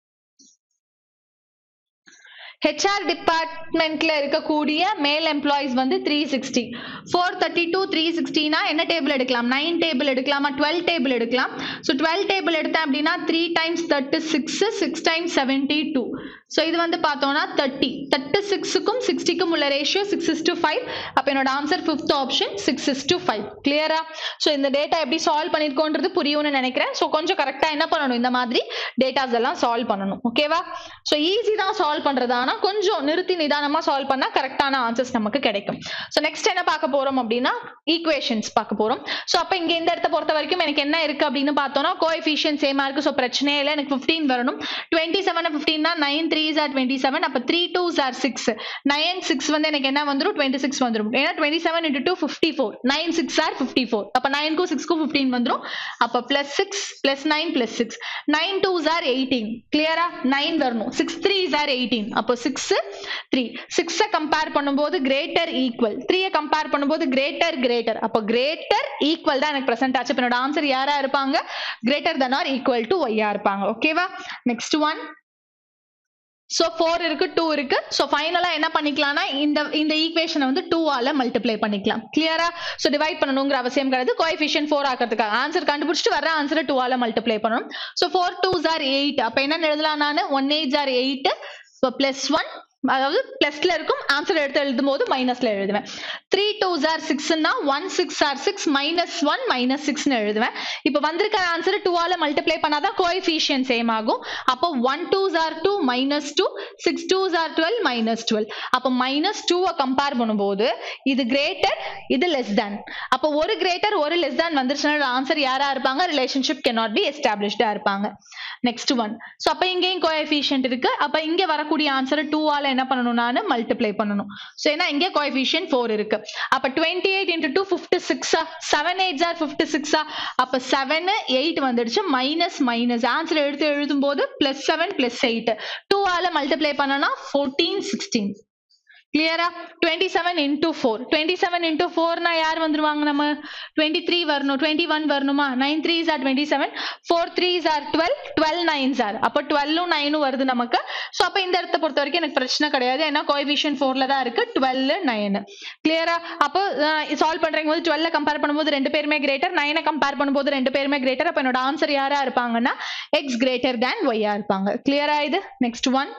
HR டிபார்ட்மெண்ட்ல இருக்கக்கூடிய male employees வந்து three sixty four thirty two three சிக்ஸ்டினா என்ன table எடுக்கலாம் நைன் டேபிள் எடுக்கலாமா டுவெல் டேபிள் எடுக்கலாம் ஸோ டுவெல் டேபிள் எடுத்தேன் அப்படின்னா three times thirty six six times seventy two so இது வந்து பார்த்தோம்னா தேர்ட்டி தேர்ட்டி சிக்ஸுக்கும் சிக்ஸ்டிக்கும் உள்ள ratio six is to five அப்போ என்னோட answer fifth option six is to five கிளியரா ஸோ இந்த டேட்டா எப்படி சால்வ் பண்ணியிருக்கோன்றது புரியும்னு நினைக்கிறேன் ஸோ கொஞ்சம் கரெக்டாக என்ன பண்ணணும் இந்த மாதிரி டேட்டாஸ் எல்லாம் சால்வ் பண்ணணும் ஓகேவா ஸோ ஈஸி தான் சால்வ் பண்ணுறது ஆனால் கொஞ்சம் நிறுத்தி நிதானமாக சால்வ் பண்ணால் கரெக்டான ஆன்சர்ஸ் நமக்கு கிடைக்கும் ஸோ நெக்ஸ்ட் என்ன பார்க்க போகிறோம் அப்படின்னா ஈக்குவேஷன்ஸ் பார்க்க போகிறோம் ஸோ அப்போ இங்கே இந்த இடத்த பொறுத்த வரைக்கும் எனக்கு என்ன இருக்குது அப்படின்னு பார்த்தோம்னா கோஎஃபிஷியன் சேமாக இருக்குது ஸோ பிரச்சனையே இல்லை எனக்கு ஃபிஃப்டீன் வரணும் டுவெண்ட்டி செவன் ஃபிஃப்டீன்னா nine threes are twenty seven அப்போ three twos are six nine six வந்து எனக்கு என்ன வந்துடும் டுவெண்ட்டி சிக்ஸ் வந்துடும் ஏன்னா twenty seven into two fifty four nine six are fifty four அப்போ நைனுக்கும் சிக்ஸ்க்கும் ஃபிஃப்டீன் வந்துடும் அப்போ plus six plus nine plus six nine twos are eighteen கிளியரா நைன் வரணும் சிக்ஸ் த்ரீஸ் ஆர் எயிட்டீன் அப்போ சிக்ஸ் த்ரீ சிக்ஸை கம்பேர் பண்ணும்போது கிரேட்டர் ஈக்குவல் த்ரீயை கம்பேர் பண்ணும்போது கிரேட்டர் கிரேட்டர் அப்போ கிரேட்டர் ஈக்குவல் தான் எனக்கு ப்ரெசென்ட் ஆச்சு இப்போ என்னோட ஆன்சர் யாரா இருப்பாங்க greater than or equal to ஒய்யா இருப்பாங்க ஓகேவா நெக்ஸ்ட் ஒன் ஸோ ஃபோர் இருக்கு டூ இருக்கு ஸோ ஃபைனலாக என்ன பண்ணிக்கலாம்னா இந்த இந்த ஈக்குவேஷனை வந்து டூவால மல்டிப்ளை பண்ணிக்கலாம் கிளியரா ஸோ டிவைட் பண்ணணுங்கிற அவசியம் கிடையாது கோஎஃபிஷியன் ஃபோர் ஆக்கிறதுக்காக ஆன்சர் கண்டுபிடிச்சிட்டு வர ஆன்சரை டூவால மல்டிப்ளை பண்ணணும் so four two jar eight அப்போ என்ன எழுதலாம் நான் ஒன் எயிட் ஜார் எயிட் இப்போ ப்ளஸ் ஒன் அதாவது பிளஸ்ல இருக்கும் ஆன்சர் எடுத்து எழுதும் போது மைனஸ்ல எழுதுவேன் த்ரீ டூ ஜார் சிக்ஸ்னா one six or six minus one minus சிக்ஸ்னு எழுதுவேன் இப்போ வந்திருக்கிற ஆன்சர் டூவால மல்டிப்ளை பண்ணாதான் கோஎஃபிஷியன் சேம் ஆகும் அப்போ one two are two minus two six two are twelve minus twelve அப்போ மைனஸ் டூவை கம்பேர் பண்ணும்போது இது கிரேட்டர் இது லெஸ் தேன் அப்போ ஒரு கிரேட்டர் ஒரு லெஸ் தேன் வந்துருச்சுன்னா ஆன்சர் யாரா இருப்பாங்க ரிலேஷன்ஷிப் cannot பி எஸ்டாப்ளிஷ்டா இருப்பாங்க நெக்ஸ்ட் ஒன் ஸோ அப்போ இங்கேயும் கோஎஃபிஷியன்ட் இருக்கு அப்போ இங்க வரக்கூடிய ஆன்சர் டூவால என்ன பண்ணணும் நான் மல்டிப்ளை பண்ணணும் ஸோ ஏன்னா இங்கே கோஎஃபிஷியன்ட் ஃபோர் இருக்கு அப்போ twenty eight into two fifty சிக்ஸா செவன் எயிட் ஆர் ஃபிஃப்டி சிக்ஸா அப்போ செவன் எயிட் வந்துடுச்சு மைனஸ் மைனஸ் ஆன்சர் எடுத்து எழுதும் போது பிளஸ் செவன் பிளஸ் எயிட் டூவால மல்டிப்ளை பண்ணனா ஃபோர்டீன் சிக்ஸ்டீன் கிளியரா twenty seven into four twenty seven into ஃபோர்னா யார் வந்துருவாங்க நம்ம டுவெண்ட்டி த்ரீ வரணும் டுவெண்ட்டி ஒன் வரணுமா nine three are twenty seven four three are twelve twelve nines are அப்போ டுவெல்லும் நைனும் வருது நமக்கு ஸோ அப்போ இந்த இடத்த பொறுத்த வரைக்கும் எனக்கு பிரச்சனை கிடையாது ஏன்னா கோஎஃபிஷியன் ஃபோர்ல தான் இருக்கு டுவெல் நைன் கிளியரா அப்போ சால்வ் பண்றீங்க போது டுவெல்ல கம்பேர் பண்ணும்போது ரெண்டு பேருமே கிரேட்டர் நைனை கம்பேர் பண்ணும்போது ரெண்டு பேருமே கிரேட்டர் அப்போ என்னோட ஆன்சர் யாரா இருப்பாங்கன்னா எக்ஸ் கிரேட்டர் தேன் ஒய்யா இருப்பாங்க கிளியரா இது நெக்ஸ்ட் ஒன்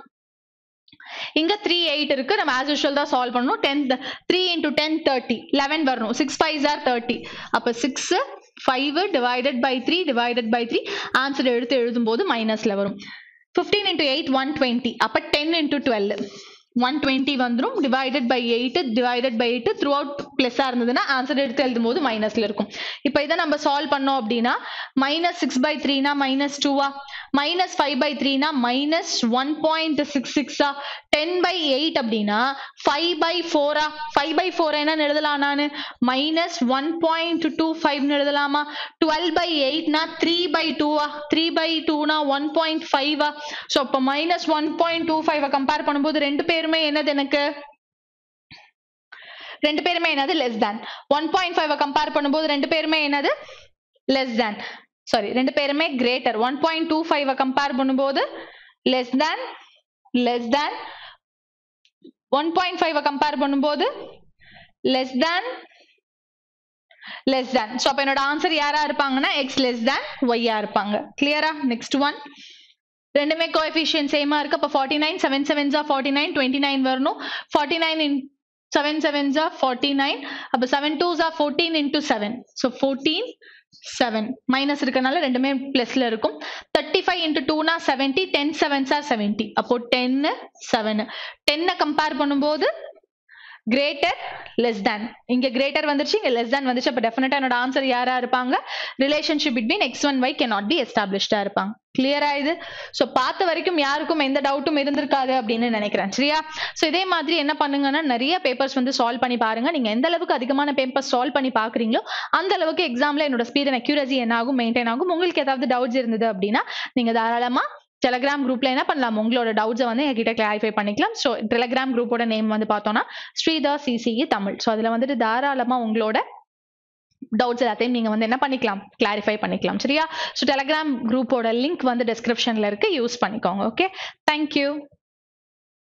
இங்க த்ரீ எயிட் இருக்கு நம்ம ஆஸ் யூஷுவல் தான் சால்வ் பண்ணணும் ten three into ten thirty eleven வரணும் சிக்ஸ் ஃபைவ் ஆர் தேர்ட்டி அப்போ six five divided by three divided by three answer எடுத்து எழுதும்போது மைனஸ்ல வரும் fifteen into eight one twenty அப்போ ten into twelve one twenty வந்துடும் divided by eight divided by eight through out பிளஸ்ஸாக இருந்ததுன்னா answer எடுத்து எழுதும் போது மைனஸ்ல இருக்கும் இப்போ இதை நம்ம சால்வ் பண்ணோம் அப்படின்னா மைனஸ் சிக்ஸ் பை த்ரீனா மைனஸ் டூவா மைனஸ் ஃபைவ் பை த்ரீனா மைனஸ் ஒன் பாயிண்ட் சிக்ஸ் சிக்ஸா டென் பை எயிட் அப்படின்னா ஃபைவ் பை ஃபோரா ஃபைவ் பை ஃபோர் என்னன்னு எழுதலாம் நான் மைனஸ் ஒன் பாயிண்ட் டூ ஃபைவ்னு எழுதலாமா டுவெல் பை எயிட்னா த்ரீ பை டூவா த்ரீ பை டூனா ஒன் பாயிண்ட் ஃபைவா ஸோ இப்போ மைனஸ் ஒன் பாயிண்ட் டூ ஃபைவை கம்பேர் பண்ணும்போது ரெண்டு பேருமே என்னது எனக்கு ரெண்டு பேருமே என்னது less than one point five compare பண்ணும்போது ரெண்டு பேருமே என்னது லெஸ் தேன் சாரி ரெண்டு பேருமே greater one point two five compare பண்ணும்போது less than less than one point five compare பண்ணும்போது less than less than so அப்போ என்னோட ஆன்சர் யாரா இருப்பாங்கன்னா எக்ஸ் லெஸ் தேன் ஒய்யா இருப்பாங்க கிளியரா நெக்ஸ்ட் ஒன் ரெண்டுமே கோஎஃபிஷியன் சேமா இருக்கு அப்போ ஃபார்ட்டி நைன் செவன் செவன்ஸா ஃபார்ட்டி நைன் டுவெண்ட்டி நைன் வரணும் ஃபார்ட்டி நைன் இன் செவன் செவன்ஸா ஃபார்ட்டி நைன் அப்போ செவன் டூஸா fourteen into seven so fourteen seven minus இருக்கனால ரெண்டுமே பிளஸ்ல இருக்கும் தேர்ட்டி ஃபைவ் இன்டூ டூனா seventy ten sevens or seventy அப்போ டென்னு செவன் டென்னை கம்பேர் பண்ணும்போது கிரேட்டர் லெஸ் தேன் இங்க கிரேட்டர் வந்துருச்சு இங்க லெஸ் தேன் வந்துச்சு அப்ப டெஃபினட்டா என்னோட ஆன்சர் யாரா இருப்பாங்க relationship between X one Y can not be எஸ்டாப்ளிஷ்டா இருப்பாங்க கிளியரா இது சோ பார்த்த வரைக்கும் யாருக்கும் எந்த டவுட்டும் இருந்திருக்காது அப்படின்னு நினைக்கிறேன் சரியா சோ இதே மாதிரி என்ன பண்ணுங்கன்னா நிறைய பேப்பர்ஸ் வந்து சால்வ் பண்ணி பாருங்க நீங்க எந்த அளவுக்கு அதிகமான பேப்பர்ஸ் சால்வ் பண்ணி பாக்குறீங்களோ அந்த அளவுக்கு எக்ஸாம்ல என்னோட ஸ்பீட் அண்ட் அக்யூரசி என்ன ஆகும் மெயின்டைன் ஆகும் உங்களுக்கு ஏதாவது டவுட்ஸ் இருந்தது அப்படின்னா நீங்க தாராளமா டெலகிராம் குரூப்ல என்ன பண்ணலாம் உங்களோட டவுட்ஸை வந்து என்கிட்ட கிளாரிஃபை பண்ணிக்கலாம் ஸோ டெலகிராம் குரூப்போட நேம் வந்து பார்த்தோம்னா ஸ்ரீதர் சிசிஇ தமிழ் ஸோ அதில் வந்துட்டு தாராளமா உங்களோட டவுட்ஸ் எல்லாத்தையும் நீங்க வந்து என்ன பண்ணிக்கலாம் கிளாரிஃபை பண்ணிக்கலாம் சரியா ஸோ டெலகிராம் குரூப்போட லிங்க் வந்து டிஸ்கிரிப்ஷன்ல இருக்கு யூஸ் பண்ணிக்கோங்க ஓகே தேங்க்யூ